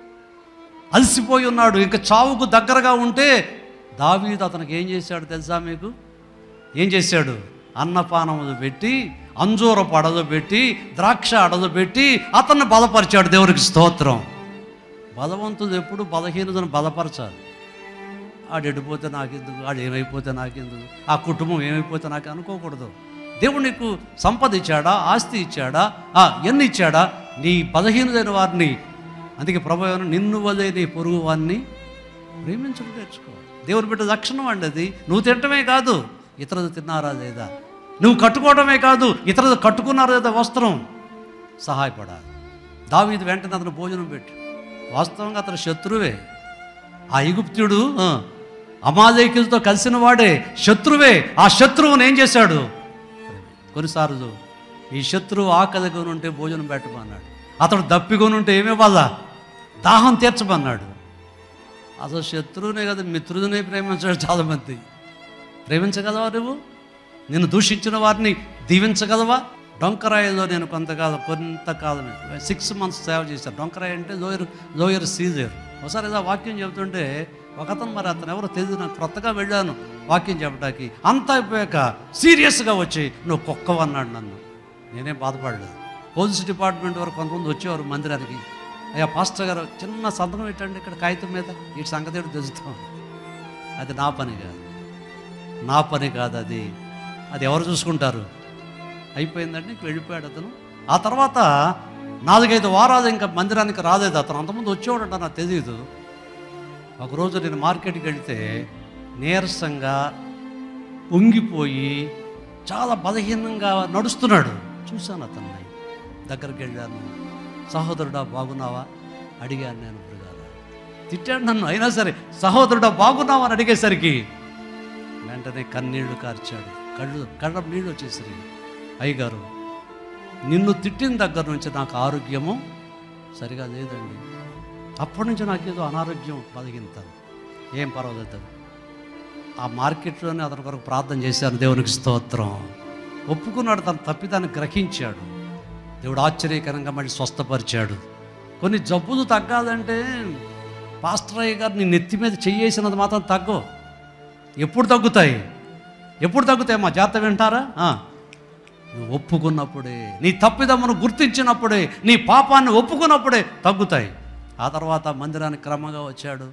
అలసిపోయి ఉన్నాడు ఇంకా చావుకు దగ్గరగా ఉంటే దావీదు అతనికి ఏం చేశాడు తెలుసా మీకు ఏం చేశాడు అన్నపానములు పెట్టి అంజూర పడలు పెట్టి ద్రాక్ష అడలు పెట్టి అతన్ని బలపరిచాడు దేవునికి స్తోత్రం బలవంతుడు ఎప్పుడు బలహీనతను బలపరచాలి ఆడు ఎడిపోతే నాకెందుకు ఆడు ఏమైపోతే నాకెందుకు ఆ కుటుంబం ఏమైపోతే నాకు అనుకోకూడదు దేవుడు నీకు సంపద ఇచ్చాడా ఆస్తి ఇచ్చాడా ఆ, ఎన్ని ఇచ్చాడా నీ బలహీనమైన వారిని అందుకే ప్రభు ఏమన్నా, నిన్ను వదే నీ పొరుగు వారిని ప్రేమించడం నేర్చుకో దేవుని బిడ్డ లక్షణం అండి అది నువ్వు తినటమే కాదు ఇతరులు తిన్నారా లేదా నువ్వు కట్టుకోవడమే కాదు ఇతరులు కట్టుకున్నారా లేదా వస్త్రం సహాయపడాలి దావీదు వెంటనే అతను భోజనం పెట్టు వాస్తవంగా అతను శత్రువే ఆ ఐగుప్తుడు ఆ, అమాలేకులతో కలిసిన వాడే శత్రువే ఆ శత్రువుని ఏం చేశాడు కొన్నిసార్లు ఈ శత్రువు ఆకలిగా ఉంటే భోజనం పెట్టమన్నాడు అతడు దప్పికొని ఉంటే ఏమివ్వాలా దాహం తీర్చమన్నాడు అసలు శత్రువునే కదా మిత్రుడినే ప్రేమించాడు చాలామంది ప్రేమించగలవా నువ్వు నిన్ను దూషించిన వారిని దీవించగలవా డొంకరాయిలో నేను కొంతకాలం కొంతకాలం సిక్స్ మంత్స్ సేవ చేశాను డొంకరాయి అంటే లోయర్ లోయర్ సీజర్ ఒకసారి ఏదో వాక్యం చెబుతుంటే ఒకతను మరి అతను ఎవరో తెలియదు నాకు క్రొత్తగా వెళ్ళాను వాక్యం చెప్పడానికి అంతా అయిపోయాక సీరియస్గా వచ్చి నువ్వు కుక్కవన్నాడు నన్ను నేనేం బాధపడలేదు పోలీస్ డిపార్ట్మెంట్ వరకు కొంతమంది వచ్చేవారు మందిరానికి అయ్యా పాస్టర్ గారు చిన్న సంతకం పెట్టండి ఇక్కడ కాగితం మీద ఈ సంగతి ఏంటో తెలుస్తాం అది నా పని కాదు నా పని కాదు అది అది ఎవరు చూసుకుంటారు అయిపోయిందండి ఇంక వెళ్ళిపోయాడు అతను ఆ తర్వాత నాలుగైదు వారాలు ఇంకా మందిరానికి రాలేదు అతను అంతకుముందు వచ్చేవాడంట నాకు తెలియదు ఒకరోజు నేను మార్కెట్కి వెళ్తే నీరసంగా పొంగిపోయి చాలా బలహీనంగా నడుస్తున్నాడు చూశాను అతన్ని దగ్గరికి వెళ్ళాను సహోదరుడా బాగున్నావా అడిగాను నేను మృగారా తిట్టాడు నన్ను అయినా సరే సహోదరుడా బాగున్నావా అని అడిగేసరికి వెంటనే కన్నీళ్లు కార్చాడు కళ్ళు కళ్ళ నీళ్ళు వచ్చేసరి అయ్యగారు నిన్ను తిట్టిన దగ్గర నుంచి నాకు ఆరోగ్యము సరిగా లేదండి అప్పటి నుంచి నాకేదో అనారోగ్యం బలిగింతాను ఏం పర్వాలేదు ఆ మార్కెట్లోనే అతని కొరకు ప్రార్థన చేశాను దేవునికి స్తోత్రం ఒప్పుకున్నాడు తన తప్పిదాన్ని గ్రహించాడు దేవుడు ఆశ్చర్యకరంగా మళ్ళీ స్వస్థపరిచాడు కొన్ని జబ్బులు తగ్గాలంటే పాస్టర్ అయ్య గారు నీ నెత్తి మీద చెయ్యేసినది మాత్రం తగ్గవు ఎప్పుడు తగ్గుతాయి ఎప్పుడు తగ్గుతాయి మా జాతర వింటారా ఆ. నువ్వు ఒప్పుకున్నప్పుడే నీ తప్పిదమ్మను గుర్తించినప్పుడే నీ పాపాన్ని ఒప్పుకున్నప్పుడే తగ్గుతాయి ఆ తర్వాత మందిరానికి క్రమంగా వచ్చాడు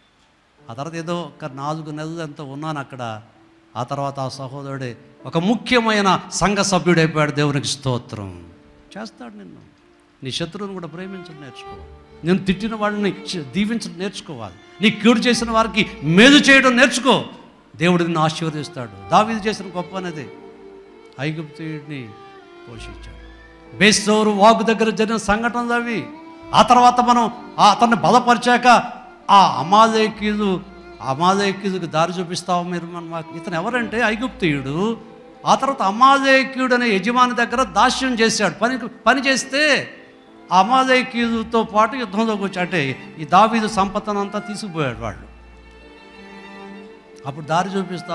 ఆ తర్వాత ఏదో ఒక నాలుగు నెలలు ఎంతో ఉన్నాను అక్కడ ఆ తర్వాత ఆ సహోదరుడే ఒక ముఖ్యమైన సంఘ సభ్యుడైపోయాడు దేవునికి స్తోత్రం చేస్తాడు నిన్ను నీ శత్రువుని కూడా ప్రేమించడం నేర్చుకోవాలి నేను తిట్టిన వాళ్ళని శ- దీవించడం నేర్చుకోవాలి నీ కీడు చేసిన వారికి మేలు చేయడం నేర్చుకో దేవుడు నిన్ను ఆశీర్వదిస్తాడు దావీదు చేసిన గొప్ప అనేది ఐగుప్తుడిని పోషించాడు బేస్తోరు వాగు దగ్గర జరిగిన సంఘటనలు అవి ఆ తర్వాత మనం ఆ అతన్ని బలపరిచాక ఆ అమాలేకీలు అమాలేకీలకు దారి చూపిస్తావు మీరు మన మాకు ఇతను ఎవరంటే ఐగుప్తియుడు ఆ తర్వాత అమాలేకీయుడు అనే యజమాని దగ్గర దాస్యం చేశాడు పని పని చేస్తే ఆ అమాలేకీయులతో పాటు యుద్ధంలోకి వచ్చి అంటే ఈ దావీదు సంపదనంతా తీసుకుపోయాడు వాళ్ళు అప్పుడు దారి చూపిస్తావన్నారు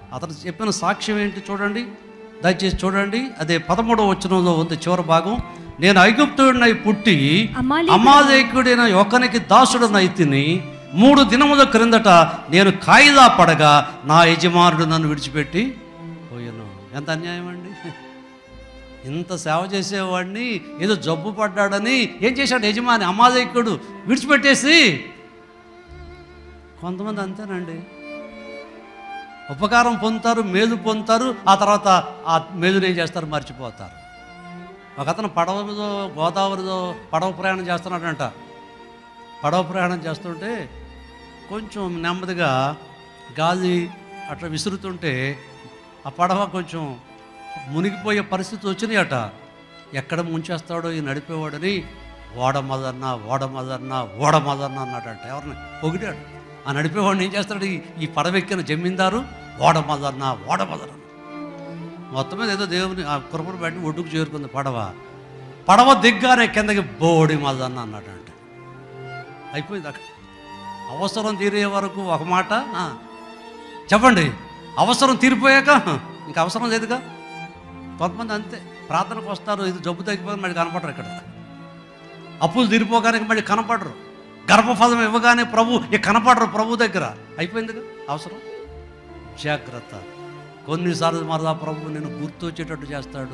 అతను చెప్పిన సాక్ష్యం ఏంటి చూడండి దయచేసి చూడండి అదే పదమూడవ వచనంలో ఉంది చివరి భాగం నేను ఐగుప్తుడినై పుట్టి అమాలేకుడు- అమాలేకుడైన ఒకనికి దాసుడనైతిని మూడు దినముల క్రిందట నేను కాయిదా పడగా నా యజమానుడు నన్ను విడిచిపెట్టి పోయాను ఎంత అన్యాయం అండి ఇంత సేవ చేసేవాడిని ఏదో జబ్బు పడ్డాడని ఏం చేశాడు యజమాని అమాలేకుడు విడిచిపెట్టేసి కొంతమంది అంతేనండి ఉపకారం పొందుతారు మేలు పొందుతారు ఆ తర్వాత ఆ మేలుని ఏం చేస్తారు మర్చిపోతారు ఒక అతను పడవలో గోదావరిలో పడవ ప్రయాణం చేస్తున్నాడంట పడవ ప్రయాణం చేస్తుంటే కొంచెం నెమ్మదిగా గాలి అట్లా విసురుతుంటే ఆ పడవ కొంచెం మునిగిపోయే పరిస్థితి వచ్చినాయట ఎక్కడ ముంచేస్తాడో ఈ నడిపేవాడని ఓడ మదన్న ఓడ మదన్న ఓడ మదన్న అన్నాడంట ఎవరిని పొగిడాడు ఆ నడిపేవాడిని ఏం చేస్తాడు ఈ- ఈ పడవెక్కిన జమీందారు ఓడ మదన్న ఓడ మదన్న మొత్తం మీద ఏదో దేవుని ఆ కృపను బట్టి ఒడ్డుకు చేరుకుంది పడవ పడవ దిగ్గానే కిందకి బోడి మదన్న అన్నాడంట అయిపోయింది అక్కడ అవసరం తీరే వరకు ఒక మాట ఆ. చెప్పండి అవసరం తీరిపోయాక ఇంకా అవసరం లేదుగా కొంతమంది అంతే ప్రార్థనకు వస్తారు ఇది జబ్బు తగ్గిపోయి మళ్ళీ కనపడరు ఇక్కడ అప్పులు తీరిపోగానే మళ్ళీ కనపడరు గర్భఫలం ఇవ్వగానే ప్రభు ఇక కనపడరు ప్రభు దగ్గర అయిపోయిందిగా అవసరం జాగ్రత్త కొన్నిసార్లు మరలా ప్రభు నేను గుర్తొచ్చేటట్టు చేస్తాడు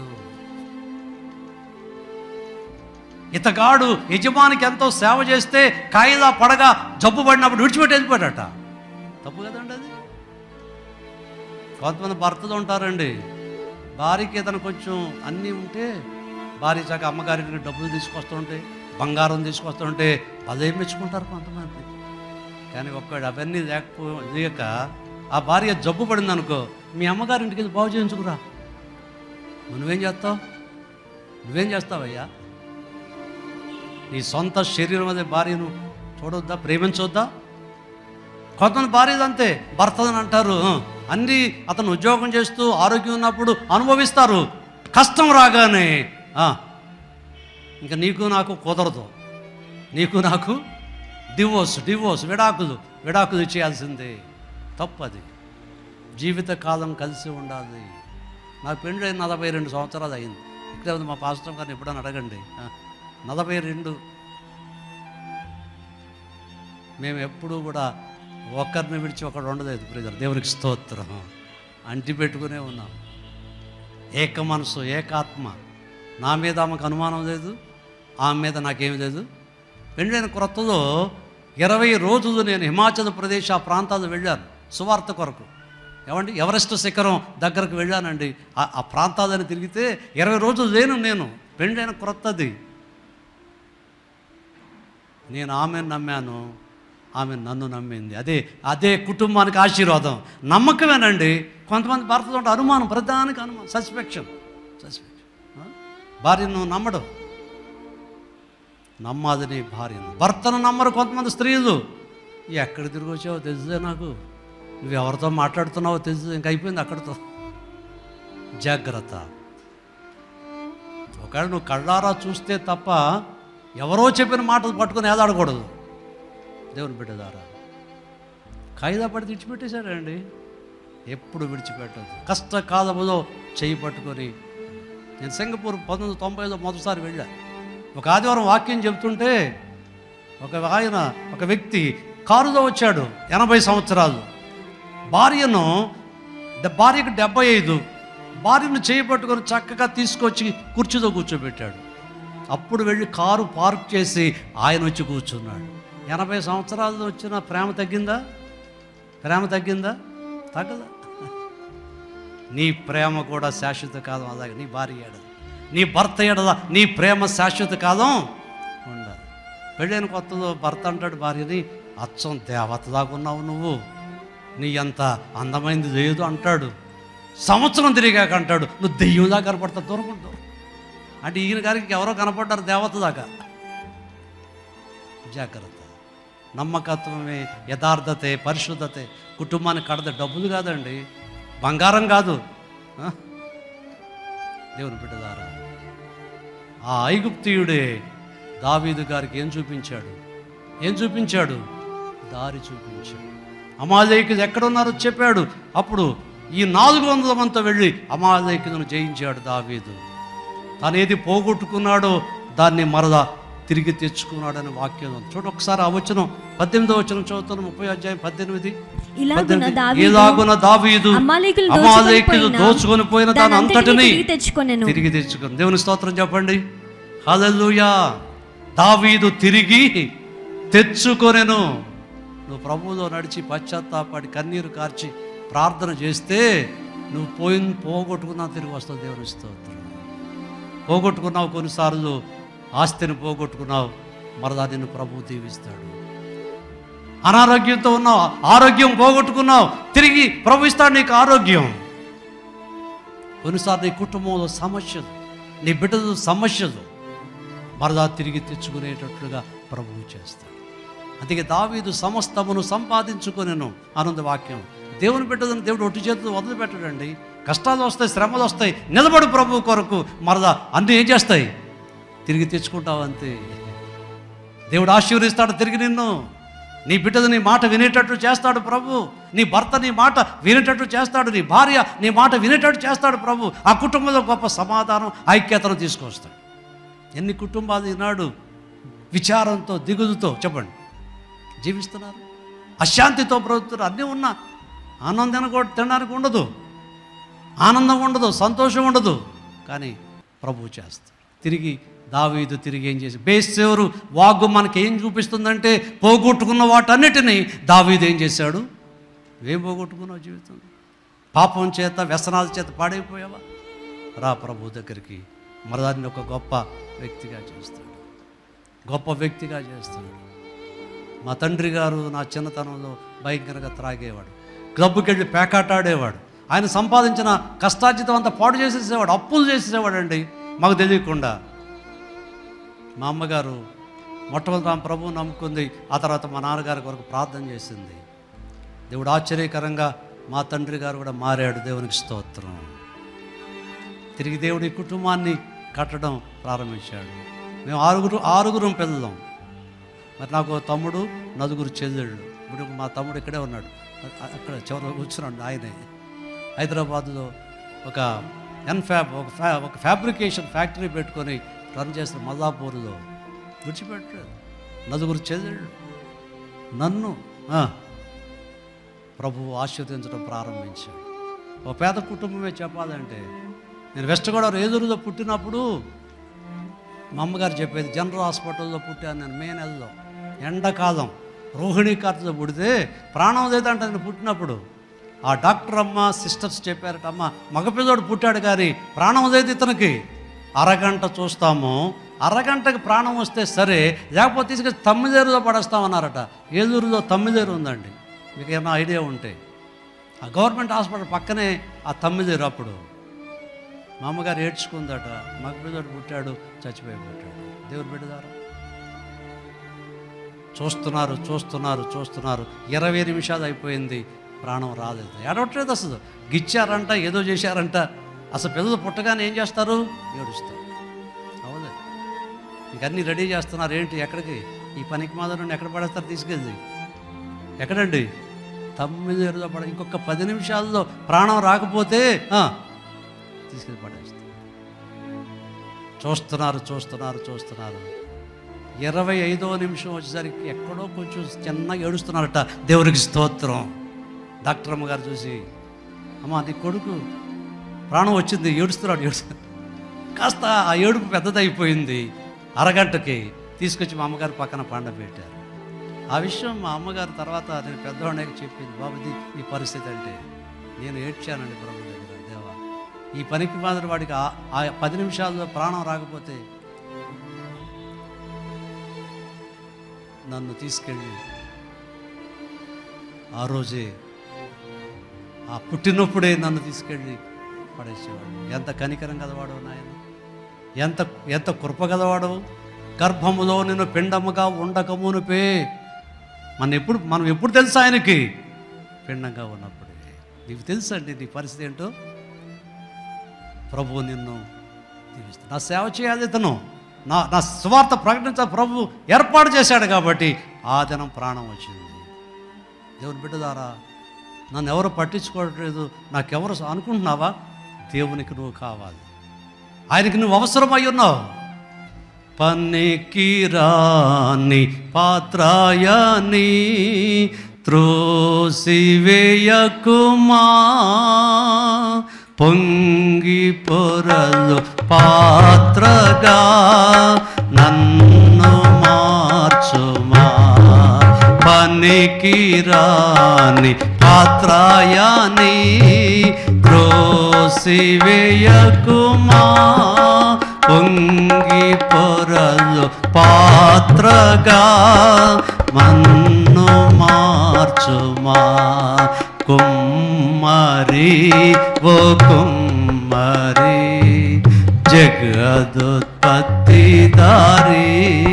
ఇతగాడు యజమానికి ఎంతో సేవ చేస్తే కాయిదా పడగా జబ్బు పడినప్పుడు విడిచిపెట్టి వెళ్ళిపోయాడట తప్పు కదండి అది కొంతమంది భర్తలు ఉంటారండి భార్యకి ఏదైనా కొంచెం అన్నీ ఉంటే భార్య చాక అమ్మగారికి డబ్బులు తీసుకొస్తుంటే బంగారం తీసుకొస్తుంటే అదే మెచ్చుకుంటారు కొంతమంది కానీ ఒక్కడు అవన్నీ లేకపో లేక ఆ భార్య జబ్బు పడింది అనుకో మీ అమ్మగారింటికి వెళ్ళి బాగు చేయించుకురా నువ్వేం చేస్తావు నువ్వేం చేస్తావయ్యా నీ సొంత శరీరం అదే భార్యను చూడొద్దా ప్రేమించొద్దా కొంతమంది భార్యలు అంతే భర్తదని అంటారు అన్నీ అతను ఉద్యోగం చేస్తూ ఆరోగ్యం ఉన్నప్పుడు అనుభవిస్తారు కష్టం రాగానే ఆ, ఇంకా నీకు నాకు కుదరదు నీకు నాకు డివోర్స్ డివోర్స్ విడాకులు విడాకులు ఇచ్చేయాల్సిందే తప్పది జీవితకాలం కలిసి ఉండాలి నాకు పెళ్ళి నలభై రెండు సంవత్సరాలు అయింది ఇక్కడే ఉంది మా పాస్టర్ గారిని ఎప్పుడైనా అడగండి ఆ, నలభై రెండు మేము ఎప్పుడూ కూడా ఒకరిని విడిచి ఒకడు ఉండలేదు బ్రదర్ దేవునికి స్తోత్రం అంటి పెట్టుకునే ఉన్నాం ఏక మనసు ఏకాత్మ నా మీద ఆమెకు అనుమానం లేదు ఆమె మీద నాకేమీ లేదు పెళ్ళైన క్రొత్తలో ఇరవై రోజులు నేను హిమాచల్ ప్రదేశ్ ఆ ప్రాంతాలు వెళ్ళాను సువార్త కొరకు ఏమండి ఎవరెస్ట్ శిఖరం దగ్గరకు వెళ్ళానండి ఆ- ఆ ప్రాంతాలను తిరిగితే ఇరవై రోజులు లేను నేను పెళ్ళైన క్రొత్తది నేను ఆమెను నమ్మాను ఆమె నన్ను నమ్మింది అదే అదే కుటుంబానికి ఆశీర్వాదం నమ్మకమేనండి కొంతమంది భర్తలు ఉంటే అనుమానం ప్రధానికి అనుమానం సస్పెక్షన్ సస్పెక్షన్ భార్యను నమ్మడం నమ్మాది నీ భార్యను భర్తను నమ్మరు కొంతమంది స్త్రీలు ఎక్కడ తిరిగి వచ్చావో తెలుసుదే నాకు నువ్వు ఎవరితో మాట్లాడుతున్నావో తెలుసు ఇంక అయిపోయింది అక్కడితో జాగ్రత్త ఒకవేళ నువ్వు కళ్ళారా చూస్తే తప్ప ఎవరో చెప్పిన మాటలు పట్టుకొని ఏదాడకూడదు దేవుని బిడ్డ ద్వారా కాయిదా పడి విడిచిపెట్టేశారండి ఎప్పుడు విడిచిపెట్టదు కష్టకాలములో చేయి పట్టుకొని నేను సింగపూర్ పంతొమ్మిది వందల తొంభైలో మొదటిసారి వెళ్ళా ఒక ఆదివారం వాక్యం చెబుతుంటే ఒక ఆయన ఒక వ్యక్తి కారులో వచ్చాడు ఎనభై సంవత్సరాలు భార్యను డ- భార్యకు డెబ్బై ఐదు భార్యను చేయబట్టుకొని చక్కగా తీసుకొచ్చి కుర్చీలో కూర్చోబెట్టాడు అప్పుడు వెళ్ళి కారు పార్క్ చేసి ఆయన వచ్చి కూర్చున్నాడు ఎనభై సంవత్సరాలు వచ్చిన ప్రేమ తగ్గిందా ప్రేమ తగ్గిందా తగ్గదా నీ ప్రేమ కూడా శాశ్వత కాలం అలాగే నీ భార్య ఏడద నీ భర్త ఏడద నీ ప్రేమ శాశ్వత కాలం ఉండాలి పెళ్ళైన కొత్తలో భర్త అంటాడు భార్యని అచ్చం దేవతలాగా ఉన్నావు నువ్వు నీ అంత అందమైంది లేదు అంటాడు సంవత్సరం తిరిగాక అంటాడు నువ్వు దెయ్యంలా కనపడతావు దూరం ఉండు. అంటే ఈయన గారికి ఎవరో కనపడ్డారు దేవత దాకా జాగ్రత్త నమ్మకత్వమే యథార్థతే పరిశుద్ధతే కుటుంబానికి కడద డబ్బులు కాదండి బంగారం కాదు ఆ? దేవుని బిడ్డ ద్వారా ఆ ఐగుప్తియుడే దావీదు గారికి ఏం చూపించాడు ఏం చూపించాడు దారి చూపించాడు అమాలేకులు ఎక్కడున్నారో చెప్పాడు అప్పుడు ఈ నాలుగు వందల మందితో వెళ్ళి అమాలేకులను జయించాడు దావీదు తాను ఏది పోగొట్టుకున్నాడో దాన్ని మరలా తిరిగి తెచ్చుకున్నాడని వాక్యం ఉంది. చూడు ఒకసారి ఆ వచనం పద్దెనిమిదో వచనం చదువుతాను ముప్పై అధ్యాయం పద్దెనిమిది ఇలాగున పద్దెనిమిది. దావీదు ఇలాగున దావీదు అమాలేకులు అమాలేకులు దోచుకొని పోయిన దాని దానంతటిని అంతటిని తిరిగి తెచ్చుకొనెను తిరిగి తెచ్చుకుని దేవుని స్తోత్రం చెప్పండి హల్లెలూయా దావీదు తిరిగి తెచ్చుకొనెను నువ్వు ప్రభువులో నడిచి పశ్చాత్తాపడి కన్నీరు కార్చి ప్రార్థన చేస్తే నువ్వు పోయిన పోగొట్టుకున్నా తిరిగి వస్తావు దేవుని స్తోత్రం పోగొట్టుకున్నావు కొన్నిసార్లు ఆస్తిని పోగొట్టుకున్నావు మరలా నిన్ను ప్రభువు దీవిస్తాడు అనారోగ్యంతో ఉన్నావు ఆరోగ్యం పోగొట్టుకున్నావు తిరిగి ప్రభు ఇస్తాడు నీకు ఆరోగ్యం కొన్నిసార్లు నీ కుటుంబంలో సమస్యలు నీ బిడ్డలు సమస్యలు మరలా తిరిగి తెచ్చుకునేటట్లుగా ప్రభువు చేస్తాడు అందుకే దావీదు సమస్తమును సంపాదించుకొనెను ఆనంద వాక్యం దేవుని బిడ్డలను దేవుడు ఒట్టి చేతులు వదిలిపెట్టడండి కష్టాలు వస్తాయి శ్రమలు వస్తాయి నిలబడు ప్రభు కొరకు మరలా అన్నీ ఏం చేస్తాయి తిరిగి తెచ్చుకుంటావు అంతే దేవుడు ఆశీర్వదిస్తాడు తిరిగి నిన్ను నీ బిడ్డలు నీ మాట వినేటట్టు చేస్తాడు ప్రభు నీ భర్త నీ మాట వినేటట్టు చేస్తాడు నీ భార్య నీ మాట వినేటట్టు చేస్తాడు ప్రభు ఆ కుటుంబంలో గొప్ప సమాధానం ఐక్యతను తీసుకొస్తాడు ఎన్ని కుటుంబాలు ఈనాడు విచారంతో దిగులుతో చెప్పండి జీవిస్తున్నారు అశాంతితో బ్రతుకుతున్నారు అన్నీ ఉన్నా ఆనందం కూడా తినడానికి ఉండదు ఆనందం ఉండదు సంతోషం ఉండదు కానీ ప్రభువు చేస్తాడు తిరిగి దావీదు తిరిగి ఏం చేసి బేసేవరు వాగ్గు మనకి ఏం చూపిస్తుందంటే పోగొట్టుకున్న వాటన్నిటినీ దావీదు ఏం చేశాడు ఏం పోగొట్టుకున్నావు జీవితం పాపం చేత వ్యసనాల చేత పాడైపోయావా రా ప్రభు దగ్గరికి మరదాన్ని ఒక గొప్ప వ్యక్తిగా చేస్తాడు గొప్ప వ్యక్తిగా చేస్తాడు మా తండ్రి గారు నా చిన్నతనంలో భయంకరంగా త్రాగేవాడు క్లబ్కి వెళ్ళి పేకాటాడేవాడు ఆయన సంపాదించిన కష్టార్జితం అంతా పాడు చేసేసేవాడు అప్పులు చేసేసేవాడు అండి మాకు తెలియకుండా మా అమ్మగారు మొట్టమొదటి ఆమె ప్రభువు నమ్ముకుంది ఆ తర్వాత మా నాన్నగారి కొరకు ప్రార్థన చేసింది దేవుడు ఆశ్చర్యకరంగా మా తండ్రి గారు కూడా మారాడు దేవునికి స్తోత్రం తిరిగి దేవుడి కుటుంబాన్ని కట్టడం ప్రారంభించాడు మేము ఆరుగురు ఆరుగురం పిల్లలం మరి నాకు ఓ తమ్ముడు నలుగురు చెల్లెళ్ళు ఇప్పుడు మా తమ్ముడు ఇక్కడే ఉన్నాడు అ- అక్కడ చివరి కూర్చున్నాడు ఆయనే హైదరాబాద్లో ఒక ఎన్ఫ్యాబ్ ఒక ఫ్యా ఒక ఫ్యాబ్రికేషన్ ఫ్యాక్టరీ పెట్టుకొని రన్ చేసిన మల్లాపూర్లో విడిచిపెట్టాడు నలుగురు చెల్లెళ్ళు నన్ను ఆ, ప్రభువు ఆశీర్వదించడం ప్రారంభించాడు ఒక పేద కుటుంబమే చెప్పాలంటే నేను వెస్ట్ గోదావరి ఏలూరులో పుట్టినప్పుడు మా అమ్మగారు చెప్పేది జనరల్ హాస్పిటల్లో పుట్టాను నేను మే నెలలో ఎండాకాలం రోహిణీ కార్తెలో పుడితే ప్రాణం లేదంట నేను పుట్టినప్పుడు ఆ డాక్టర్ అమ్మ సిస్టర్స్ చెప్పారట అమ్మ మగపిల్లడు పుట్టాడు కానీ ప్రాణం లేదు ఇతనికి అరగంట చూస్తాము అరగంటకి ప్రాణం వస్తే సరే లేకపోతే తీసుకొచ్చి తమ్మిదేరులో పడేస్తామన్నారట ఏలూరులో తమ్మిదేరు ఉందండి మీకు ఏమైనా ఐడియా ఉంటే ఆ గవర్నమెంట్ హాస్పిటల్ పక్కనే ఆ తమ్మిదేరు అప్పుడు మా అమ్మగారు ఏడ్చుకుందట మగపిల్లడు పుట్టాడు చచ్చిపోయి పుట్టాడు దేవుడు బిడ్డదారు చూస్తున్నారు చూస్తున్నారు చూస్తున్నారు ఇరవై నిమిషాలు అయిపోయింది ప్రాణం రాలేదు ఏడవట్లేదు అసలు గిచ్చారంట ఏదో చేశారంట అసలు పిల్లలు పుట్టగానే ఏం చేస్తారు ఏడుస్తారు అవులే ఇంకన్నీ రెడీ చేస్తున్నారు ఏంటి ఎక్కడికి ఈ పనికి మాద నుండి ఎక్కడ పడేస్తారు తీసుకెళ్ళి ఎక్కడండి తొమ్మిది ఏరులో పడ ఇంకొక పది నిమిషాల్లో ప్రాణం రాకపోతే ఆ, తీసుకెళ్ళి పడేస్తారు చూస్తున్నారు చూస్తున్నారు చూస్తున్నారు ఇరవై ఐదో నిమిషం వచ్చేసరికి ఎక్కడో కొంచెం చిన్నగా ఏడుస్తున్నారట దేవునికి స్తోత్రం డాక్టర్ అమ్మ గారు చూసి అమ్మ నీ కొడుకు ప్రాణం వచ్చింది ఏడుస్తున్నాడు ఏడుస్తున్నాడు కాస్త ఆ ఏడుపు పెద్దదైపోయింది అరగంటకి తీసుకొచ్చి మా అమ్మగారు పక్కన పండబెట్టారు ఆ విషయం మా అమ్మగారు తర్వాత నేను పెద్దవాడికి చెప్పింది బాబుది ఈ పరిస్థితి అంటే నేను ఏడ్చానండి ప్రభు దగ్గర దేవా ఈ పనికి మాదిరి వాడికి ఆ- ఆ పది నిమిషాల్లో ప్రాణం రాకపోతే నన్ను తీసుకెళ్ళి ఆ రోజే ఆ పుట్టినప్పుడే నన్ను తీసుకెళ్ళి పడేసేవాడు ఎంత కనికరం గలవాడు నాయన ఎంత ఎంత కృప గలవాడు గర్భములో నేను పిండముగా ఉండకమునుపే మన ఎప్పుడు మనం ఎప్పుడు తెలుసు ఆయనకి పిండంగా ఉన్నప్పుడే నీకు తెలుసండి నీ పరిస్థితి ఏంటో ప్రభువు నిన్ను దీవిస్తాడు నా సేవ చేయాలి ఇతను నా నా స్వార్థ ప్రకటించ ప్రభు ఏర్పాటు చేశాడు కాబట్టి ఆ దినం ప్రాణం వచ్చింది దేవుని బిడ్డ ద్వారా నన్ను ఎవరు పట్టించుకోవట్లేదు నాకెవరు అనుకుంటున్నావా దేవునికి నువ్వు కావాలి ఆయనకి నువ్వు అవసరమై ఉన్నావు పన్నికిరాని పాత్రాయని త్రోసివేయకుమా పొంగి పొరలు పాత్రగా నన్ను మార్చుమా పనికిరాని పాత్రాయని త్రోసివేయకుమా పొంగి పొరలు పాత్రగా మన్ను మార్చుమా కుమ్మరి ఓ కుమ్మరి జగదుత్పత్తి దారి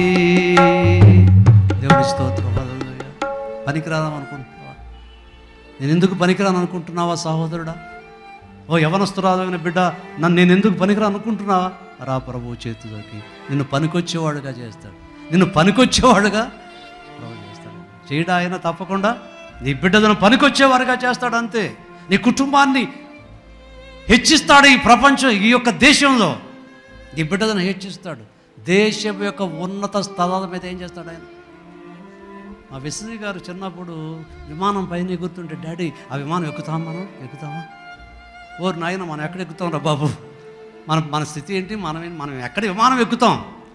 దేవుని స్తోత్రం హల్లెలూయా. పనికిరాదాం అనుకుంటున్నావా నేను ఎందుకు పనికిరాను అనుకుంటున్నావా సహోదరుడా ఓ యవనస్తురాలైన బిడ్డ నన్ను నేను ఎందుకు పనికిరాను అనుకుంటున్నావా రా ప్రభు చేతిలోకి నిన్ను పనికొచ్చేవాడుగా చేస్తాడు నిన్ను పనికొచ్చేవాడుగా ప్రభు చేస్తాడు చేయడా ఆయన తప్పకుండా నీ బిడ్డలను పనికొచ్చేవారుగా చేస్తాడు అంతే నీ కుటుంబాన్ని హెచ్చిస్తాడు ఈ ప్రపంచం ఈ యొక్క దేశంలో నీ బిడ్డలను హెచ్చిస్తాడు దేశం యొక్క ఉన్నత స్థలాల మీద ఏం చేస్తాడు ఆయన మా విశ్వజీ గారు చిన్నప్పుడు విమానం పైన ఎగురుతుంటే డాడీ ఆ విమానం ఎక్కుతాం మనం ఎక్కుతామా ఓరు నాయన మనం ఎక్కడ ఎక్కుతాం రా బాబు మన మన స్థితి ఏంటి మనం ఏంటి? మనం ఎక్కడ విమానం ఎక్కుతాం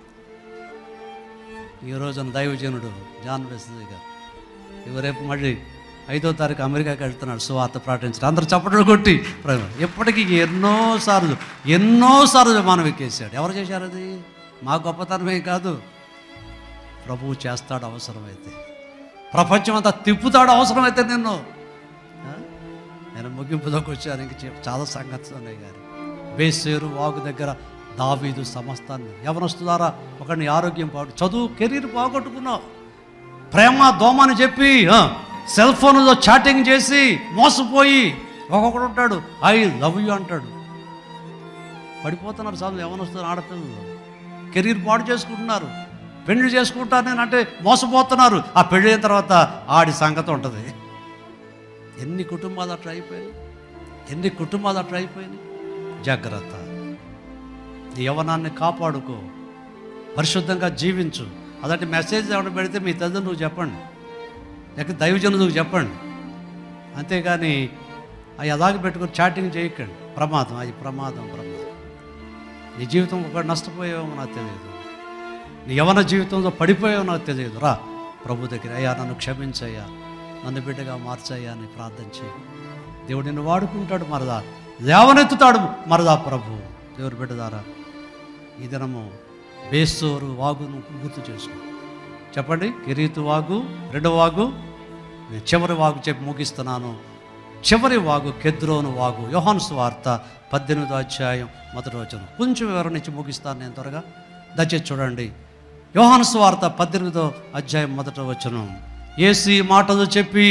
ఈ రోజున దైవజనుడు జాన్ విశ్వజీ గారు ఇవి రేపు మళ్ళీ ఐదో తారీఖు అమెరికాకి వెళ్తున్నాడు సువార్త ప్రకటించారు అందరు చప్పట్లు కొట్టి ప్ర- ఇప్పటికీ ఎన్నోసార్లు ఎన్నోసార్లు విమానం ఎక్కేసాడు ఎవరు చేశారు అది మా గొప్పతనమే కాదు ప్రభువు చేస్తాడు అవసరమైతే ప్రపంచం అంతా తిప్పుతాడు అవసరమైతే నిన్ను ఆ? నేను ముగింపులోకి వచ్చాను ఇంక చెప్ చాలా సంగతులు ఉన్నాయి గారు బేసేరు వాగు దగ్గర దావీదు సమస్తాన్ని యవనస్తులారా ఒకరిని ఆరోగ్యం పాడు చదువు కెరీర్ బాగొట్టుకున్నావు ప్రేమ దోమ అని చెప్పి ఆ, సెల్ ఫోన్లో చాటింగ్ చేసి మోసపోయి ఒక్కొక్కడు ఉంటాడు ఐ లవ్ యూ అంటాడు పడిపోతున్నారు చాలు యవనస్తున్నారు ఆడపిల్లలు కెరీర్ పాడు చేసుకుంటున్నారు పెళ్లి చేసుకుంటారు నేను అంటే మోసపోతున్నారు ఆ పెళ్ళి అయిన తర్వాత ఆడి సంగతి ఉంటుంది ఎన్ని కుటుంబాలు అట్లా అయిపోయినాయి ఎన్ని కుటుంబాలు అట్లా అయిపోయినాయి జాగ్రత్త నీ యవనాన్ని కాపాడుకో పరిశుద్ధంగా జీవించు అలాంటి మెసేజ్ ఎవరు పెడితే మీ తల్లి నువ్వు చెప్పండి లేక దైవజనులకు చెప్పండి అంతేగాని అవి అలాగే పెట్టుకొని చాటింగ్ చేయకండి ప్రమాదం అది ప్రమాదం ప్రమాదం నీ జీవితం ఒక నష్టపోయావో నాకు తెలియదు నీ యవన జీవితంలో పడిపోయావో నాకు తెలియదు రా ప్రభు దగ్గర అయ్యా నన్ను క్షమించయ్యా నన్ను బిడ్డగా మార్చయ్యా అని ప్రార్థన చేయి దేవుడు నిన్ను వాడుకుంటాడు మరదా లేవనెత్తుతాడు మరదా ప్రభు దేవుడు బిడ్డదారా ఈ దినము బేస్తోరు వాగును గుర్తు చేసుకో చెప్పండి కిరీతు వాగు రెండవ వాగు నేను చివరి వాగు చెప్పి ముగిస్తున్నాను చివరి వాగు కెద్రోను వాగు యోహాను వార్త పద్దెనిమిదో అధ్యాయం మొదటి వచనం కొంచెం వివరణ ఇచ్చి ముగిస్తాను నేను త్వరగా దయచేసి చూడండి యోహాను వార్త పద్దెనిమిదో అధ్యాయం మొదటి వచనం ఏసి మాటలు చెప్పి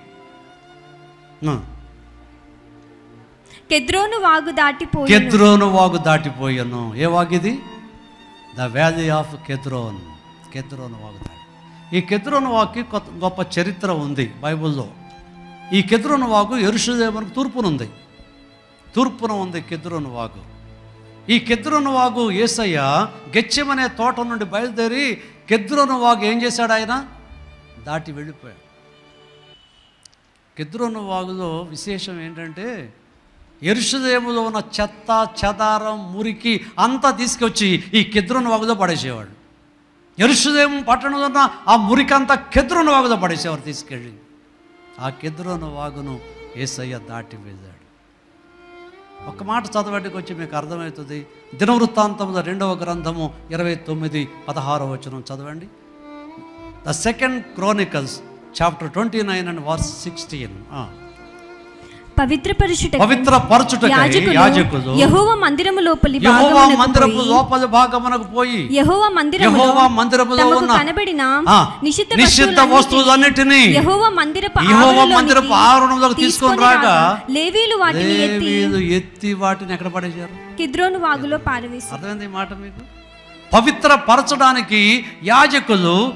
ఆ, కెద్రోను వాగు దాటిపోయి కెద్రోను వాగు దాటిపోయాను ఏ వాగిది ద వ్యాలీ ఆఫ్ కెద్రోన్ కెద్రోను వాగు దాటి ఈ కెద్రోను వాగుకి కొత్త గొప్ప చరిత్ర ఉంది బైబిల్లో ఈ కెద్రోను వాగు ఎరుషుదేమునికి తూర్పునుంది తూర్పున ఉంది కెద్రోను వాగు ఈ కెద్రోను వాగు ఏసయ్య గెచ్చమనే తోట నుండి బయలుదేరి కెద్రోను వాగు ఏం చేశాడు ఆయన దాటి వెళ్ళిపోయాడు కెద్రోను వాగులో విశేషం ఏంటంటే ఎరుషుదేములో ఉన్న చెత్త చెదారం మురికి అంతా తీసుకొచ్చి ఈ కెద్రోను వాగులో పడేసేవాడు ఎరుషుదేము పట్టణంలో ఉన్న ఆ మురికి అంతా కెద్రోను వాగులో పడేసేవారు తీసుకెళ్ళి ఆ కెద్రోను వాగును ఏసయ్య దాటి వెళ్ళాడు ఒక మాట చదవడానికి వచ్చి మీకు అర్థమవుతుంది దినవృత్తాంతంలో రెండవ గ్రంథము ఇరవై తొమ్మిది పదహారవ వచనం చదవండి the second Chronicles chapter twenty nine and verse sixteen పవిత్రపరుచుట పవిత్ర పరచుటకై యాజకులు యహోవ మందిరము లోపలి యెహోవా భాగమునకు మందిరపు పోయి, లోపల భాగమునకు పోయి యెహోవా మందిరములో యెహోవా మందిరములో తమకు ఉన్న కనబడిన ఆ, నిషిద్ధ నిషిద్ధ వస్తువులన్నిటినీ వస్తువులన్నిటినీ యెహోవా మందిరపు యెహోవా ఆవరణలోనికి మందిరపు ఆవరణంలోకి తీసుకొని రాగా లేవీలు వాటిని ఎత్తి లేవీయులు ఎత్తి వాటిని ఎక్కడ పడేశారు కిద్రోను వాగులో పారవేసి అర్థమైంది ఈ మాట మీకు పవిత్ర పరచడానికి యాజకులు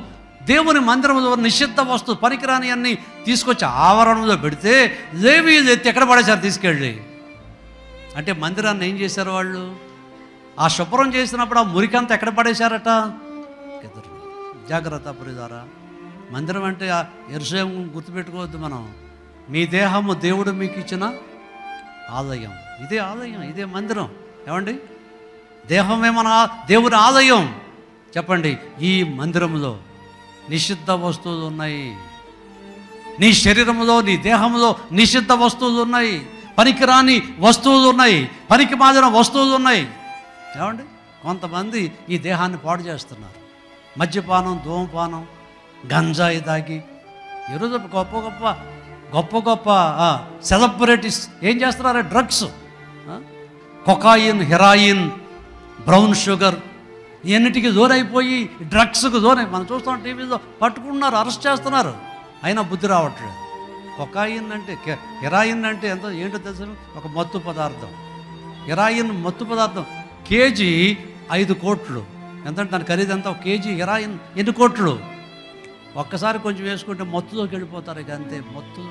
దేవుని మందిరంలో నిషిద్ధ వస్తువు పనికిరాని అన్ని తీసుకొచ్చి ఆవరణలో పెడితే లేవి ఎత్తి ఎక్కడ పడేశారు తీసుకెళ్ళి అంటే మందిరాన్ని ఏం చేశారు వాళ్ళు ఆ శుభ్రం చేసినప్పుడు ఆ మురికంతా ఎక్కడ పడేశారట ఎదురు జాగ్రత్త పురిదారా మందిరం అంటే ఆ ఎరుసేం గుర్తుపెట్టుకోవద్దు మనం మీ దేహము దేవుడు మీకు ఇచ్చిన ఆలయం ఇదే ఆలయం ఇదే మందిరం ఏమండి దేహమే మన ఆ- దేవుని ఆలయం చెప్పండి ఈ మందిరంలో నిషిద్ధ వస్తువులు ఉన్నాయి నీ శరీరంలో నీ దేహంలో నిషిద్ధ వస్తువులు ఉన్నాయి పనికిరాని వస్తువులు ఉన్నాయి పనికి మాదిన వస్తువులు ఉన్నాయి ఏమండి కొంతమంది ఈ దేహాన్ని పాడు చేస్తున్నారు మద్యపానం ధూమపానం గంజాయి తాగి ఈరోజు గొప్ప గొప్ప గొప్ప గొప్ప సెలబ్రిటీస్ ఏం చేస్తున్నారు drugs cocaine heroin brown sugar ఇవన్నిటికీ దూరైపోయి డ్రగ్స్కు దూరై మనం చూస్తాం టీవీలో పట్టుకుంటున్నారు అరెస్ట్ చేస్తున్నారు అయినా బుద్ధి రావట్లేదు కొకాయిన్ అంటే కె- హెరాయిన్ అంటే ఎంతో ఏంటో తెలుసు ఒక మత్తు పదార్థం హెరాయిన్ మత్తు పదార్థం కేజీ ఐదు కోట్లు ఎంతంటే దాని ఖరీదు ఎంత ఒక కేజీ హెరాయిన్ ఎన్ని కోట్లు ఒక్కసారి కొంచెం వేసుకుంటే మత్తులోకి వెళ్ళిపోతారు ఇక అంతే మత్తులో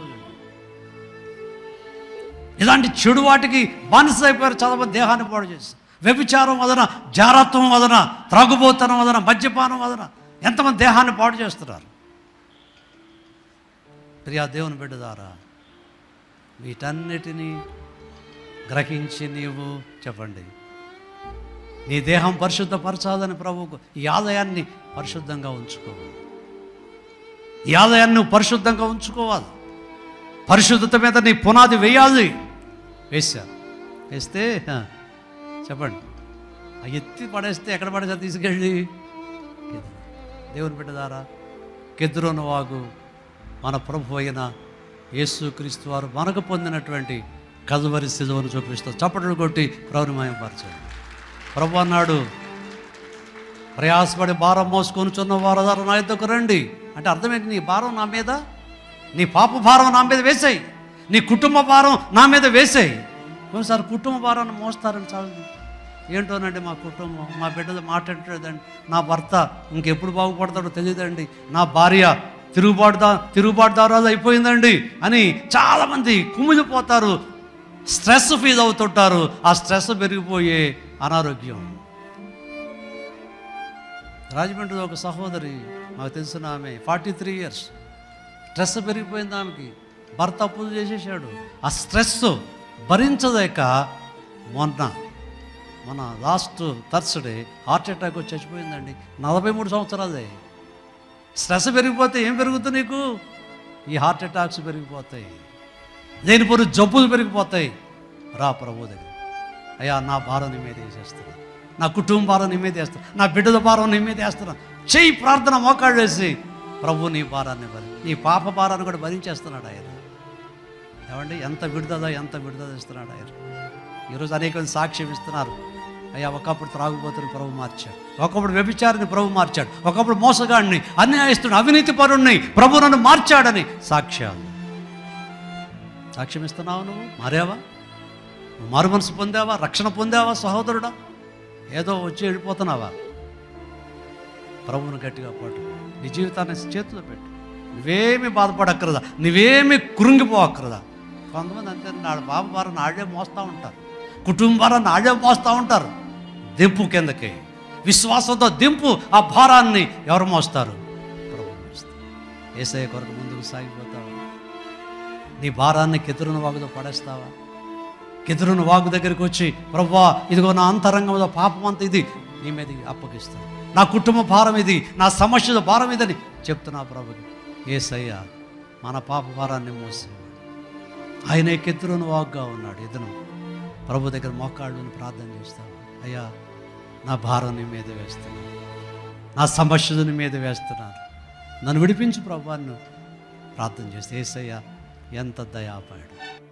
ఇలాంటి చెడు వాటికి బానిస అయిపోయారు చాలా మంది దేహాన్ని పాడు చేసి వ్యభిచారం వదన జారత్వం వదన త్రాగుబోతనం వదన మద్యపానం వదన ఎంతమంది దేహాన్ని పాడు చేస్తున్నారు ప్రియా దేవుని బిడ్డదారా వీటన్నిటినీ గ్రహించి నీవు చెప్పండి నీ దేహం పరిశుద్ధపరచాలని ప్రభువుకు ఈ ఆలయాన్ని పరిశుద్ధంగా ఉంచుకోవాలి ఈ ఆలయాన్ని నువ్వు పరిశుద్ధంగా ఉంచుకోవాలి పరిశుద్ధత మీద నీ పునాది వేయాలి వేశారు వేస్తే హ, చెప్పండి ఆ ఎత్తి పడేస్తే ఎక్కడ పడేసా తీసుకెళ్ళి కెద్రోను. దేవుని బిడ్డదారా కెద్రోను వాగు మన ప్రభు అయిన యేసుక్రీస్తు వారు మనకు పొందినటువంటి కలువరి సిలువను చూపిస్తూ చప్పట్లు కొట్టి ప్రౌరమయపరచండి ప్రభు అన్నాడు ప్రయాసపడి భారం మోసుకొనుచున్న వారదారు నా యొద్దకు రండి అంటే అర్థమేంటి నీ భారం నా మీద నీ పాప భారం నా మీద వేసాయి నీ కుటుంబ భారం నా మీద వేసాయి కొన్నిసారి కుటుంబ భారాన్ని మోస్తారని చాలు ఏంటోనండి మా కుటుంబం మా బిడ్డలు మాట్లాడలేదండి నా భర్త ఇంకెప్పుడు బాగుపడతాడో తెలియదండి నా భార్య తిరుగుబాటుదా తిరుగుబాటుదారాలు అయిపోయిందండి అని చాలామంది కుమిలిపోతారు స్ట్రెస్ ఫీల్ అవుతుంటారు ఆ స్ట్రెస్ పెరిగిపోయే అనారోగ్యం రాజమండ్రిలో ఒక సహోదరి మాకు తెలిసిన ఆమె ఫార్టీ త్రీ ఇయర్స్ స్ట్రెస్ పెరిగిపోయింది ఆమెకి భర్త అప్పులు చేసేసాడు ఆ స్ట్రెస్ భరించలేక మొన్న మన లాస్ట్ థర్స్డే హార్ట్ అటాక్ వచ్చి చచ్చిపోయిందండి నలభై మూడు సంవత్సరాలే స్ట్రెస్ పెరిగిపోతే ఏం పెరుగుతుంది నీకు ఈ హార్ట్ అటాక్స్ పెరిగిపోతాయి లేనిపోని జబ్బులు పెరిగిపోతాయి రా ప్రభు దగ్గర అయ్యా నా భారం నీ మీద వేసేస్తున్నా నా కుటుంబ భారం నీ మీద వేస్తున్నా నా బిడ్డల భారం నీ మీద వేస్తున్నా చెయ్యి ప్రార్థన మోకాళ్ళు వేసి ప్రభు నీ భారాన్ని భరి నీ పాప భారాన్ని కూడా భరించేస్తున్నాడు ఆయన ఏమండి ఎంత విడుదల ఎంత విడుదల ఇస్తున్నాడు ఆయన ఈరోజు అనేక మంది సాక్ష్యం ఇస్తున్నారు అయ్యా ఒకప్పుడు త్రాగుబోతుని ప్రభు మార్చాడు ఒకప్పుడు వ్యభిచారిని ప్రభు మార్చాడు ఒకప్పుడు మోసగాడిని అన్యాయస్తుడు అవినీతి పరుణ్ణి ప్రభు నన్ను మార్చాడని సాక్ష్యాలు సాక్ష్యం ఇస్తున్నావు నువ్వు మారావా నువ్వు మారు మనసు పొందావా రక్షణ పొందావా సహోదరుడా ఏదో వచ్చి వెళ్ళిపోతున్నావా ప్రభువును గట్టిగా పట్టు నీ జీవితాన్ని చేతిలో పెట్టు నువ్వేమి బాధపడక్కరదా నువ్వేమి కృంగిపోక్కరదా కొంతమంది అంతే నాడు బాబు వారు నాడే మోస్తూ ఉంటారు కుటుంబాలను నాడే మోస్తూ ఉంటారు దింపు కిందకి విశ్వాసంతో దింపు ఆ భారాన్ని ఎవరు మోస్తారు ప్రభు మోస్తారు ఏసయ్య కొరకు ముందుకు సాగిపోతావు నీ భారాన్ని కెదురుని వాగుతో పడేస్తావా కెదురుని వాగు దగ్గరికి వచ్చి ప్రభా ఇదిగో నా అంతరంగంలో పాపం అంతా ఇది నీ మీద అప్పగిస్తాను నా కుటుంబ భారం ఇది నా సమస్యల భారం ఇదని చెప్తున్నా ప్రభుకి ఏసయ్య మన పాప భారాన్ని మోసేవాడు ఆయనే కెదురుని వాగ్గా ఉన్నాడు ఇతను ప్రభు దగ్గర మోకాళ్ళని ప్రార్థన చేస్తాడు అయ్యా నా భారం నీ మీద వేస్తున్నాను నా సమస్యలు నీ మీద వేస్తున్నాను నన్ను విడిపించు ప్రభాన్ని ప్రార్థన చేస్తే ఏసయ్య ఎంత దయాపాడు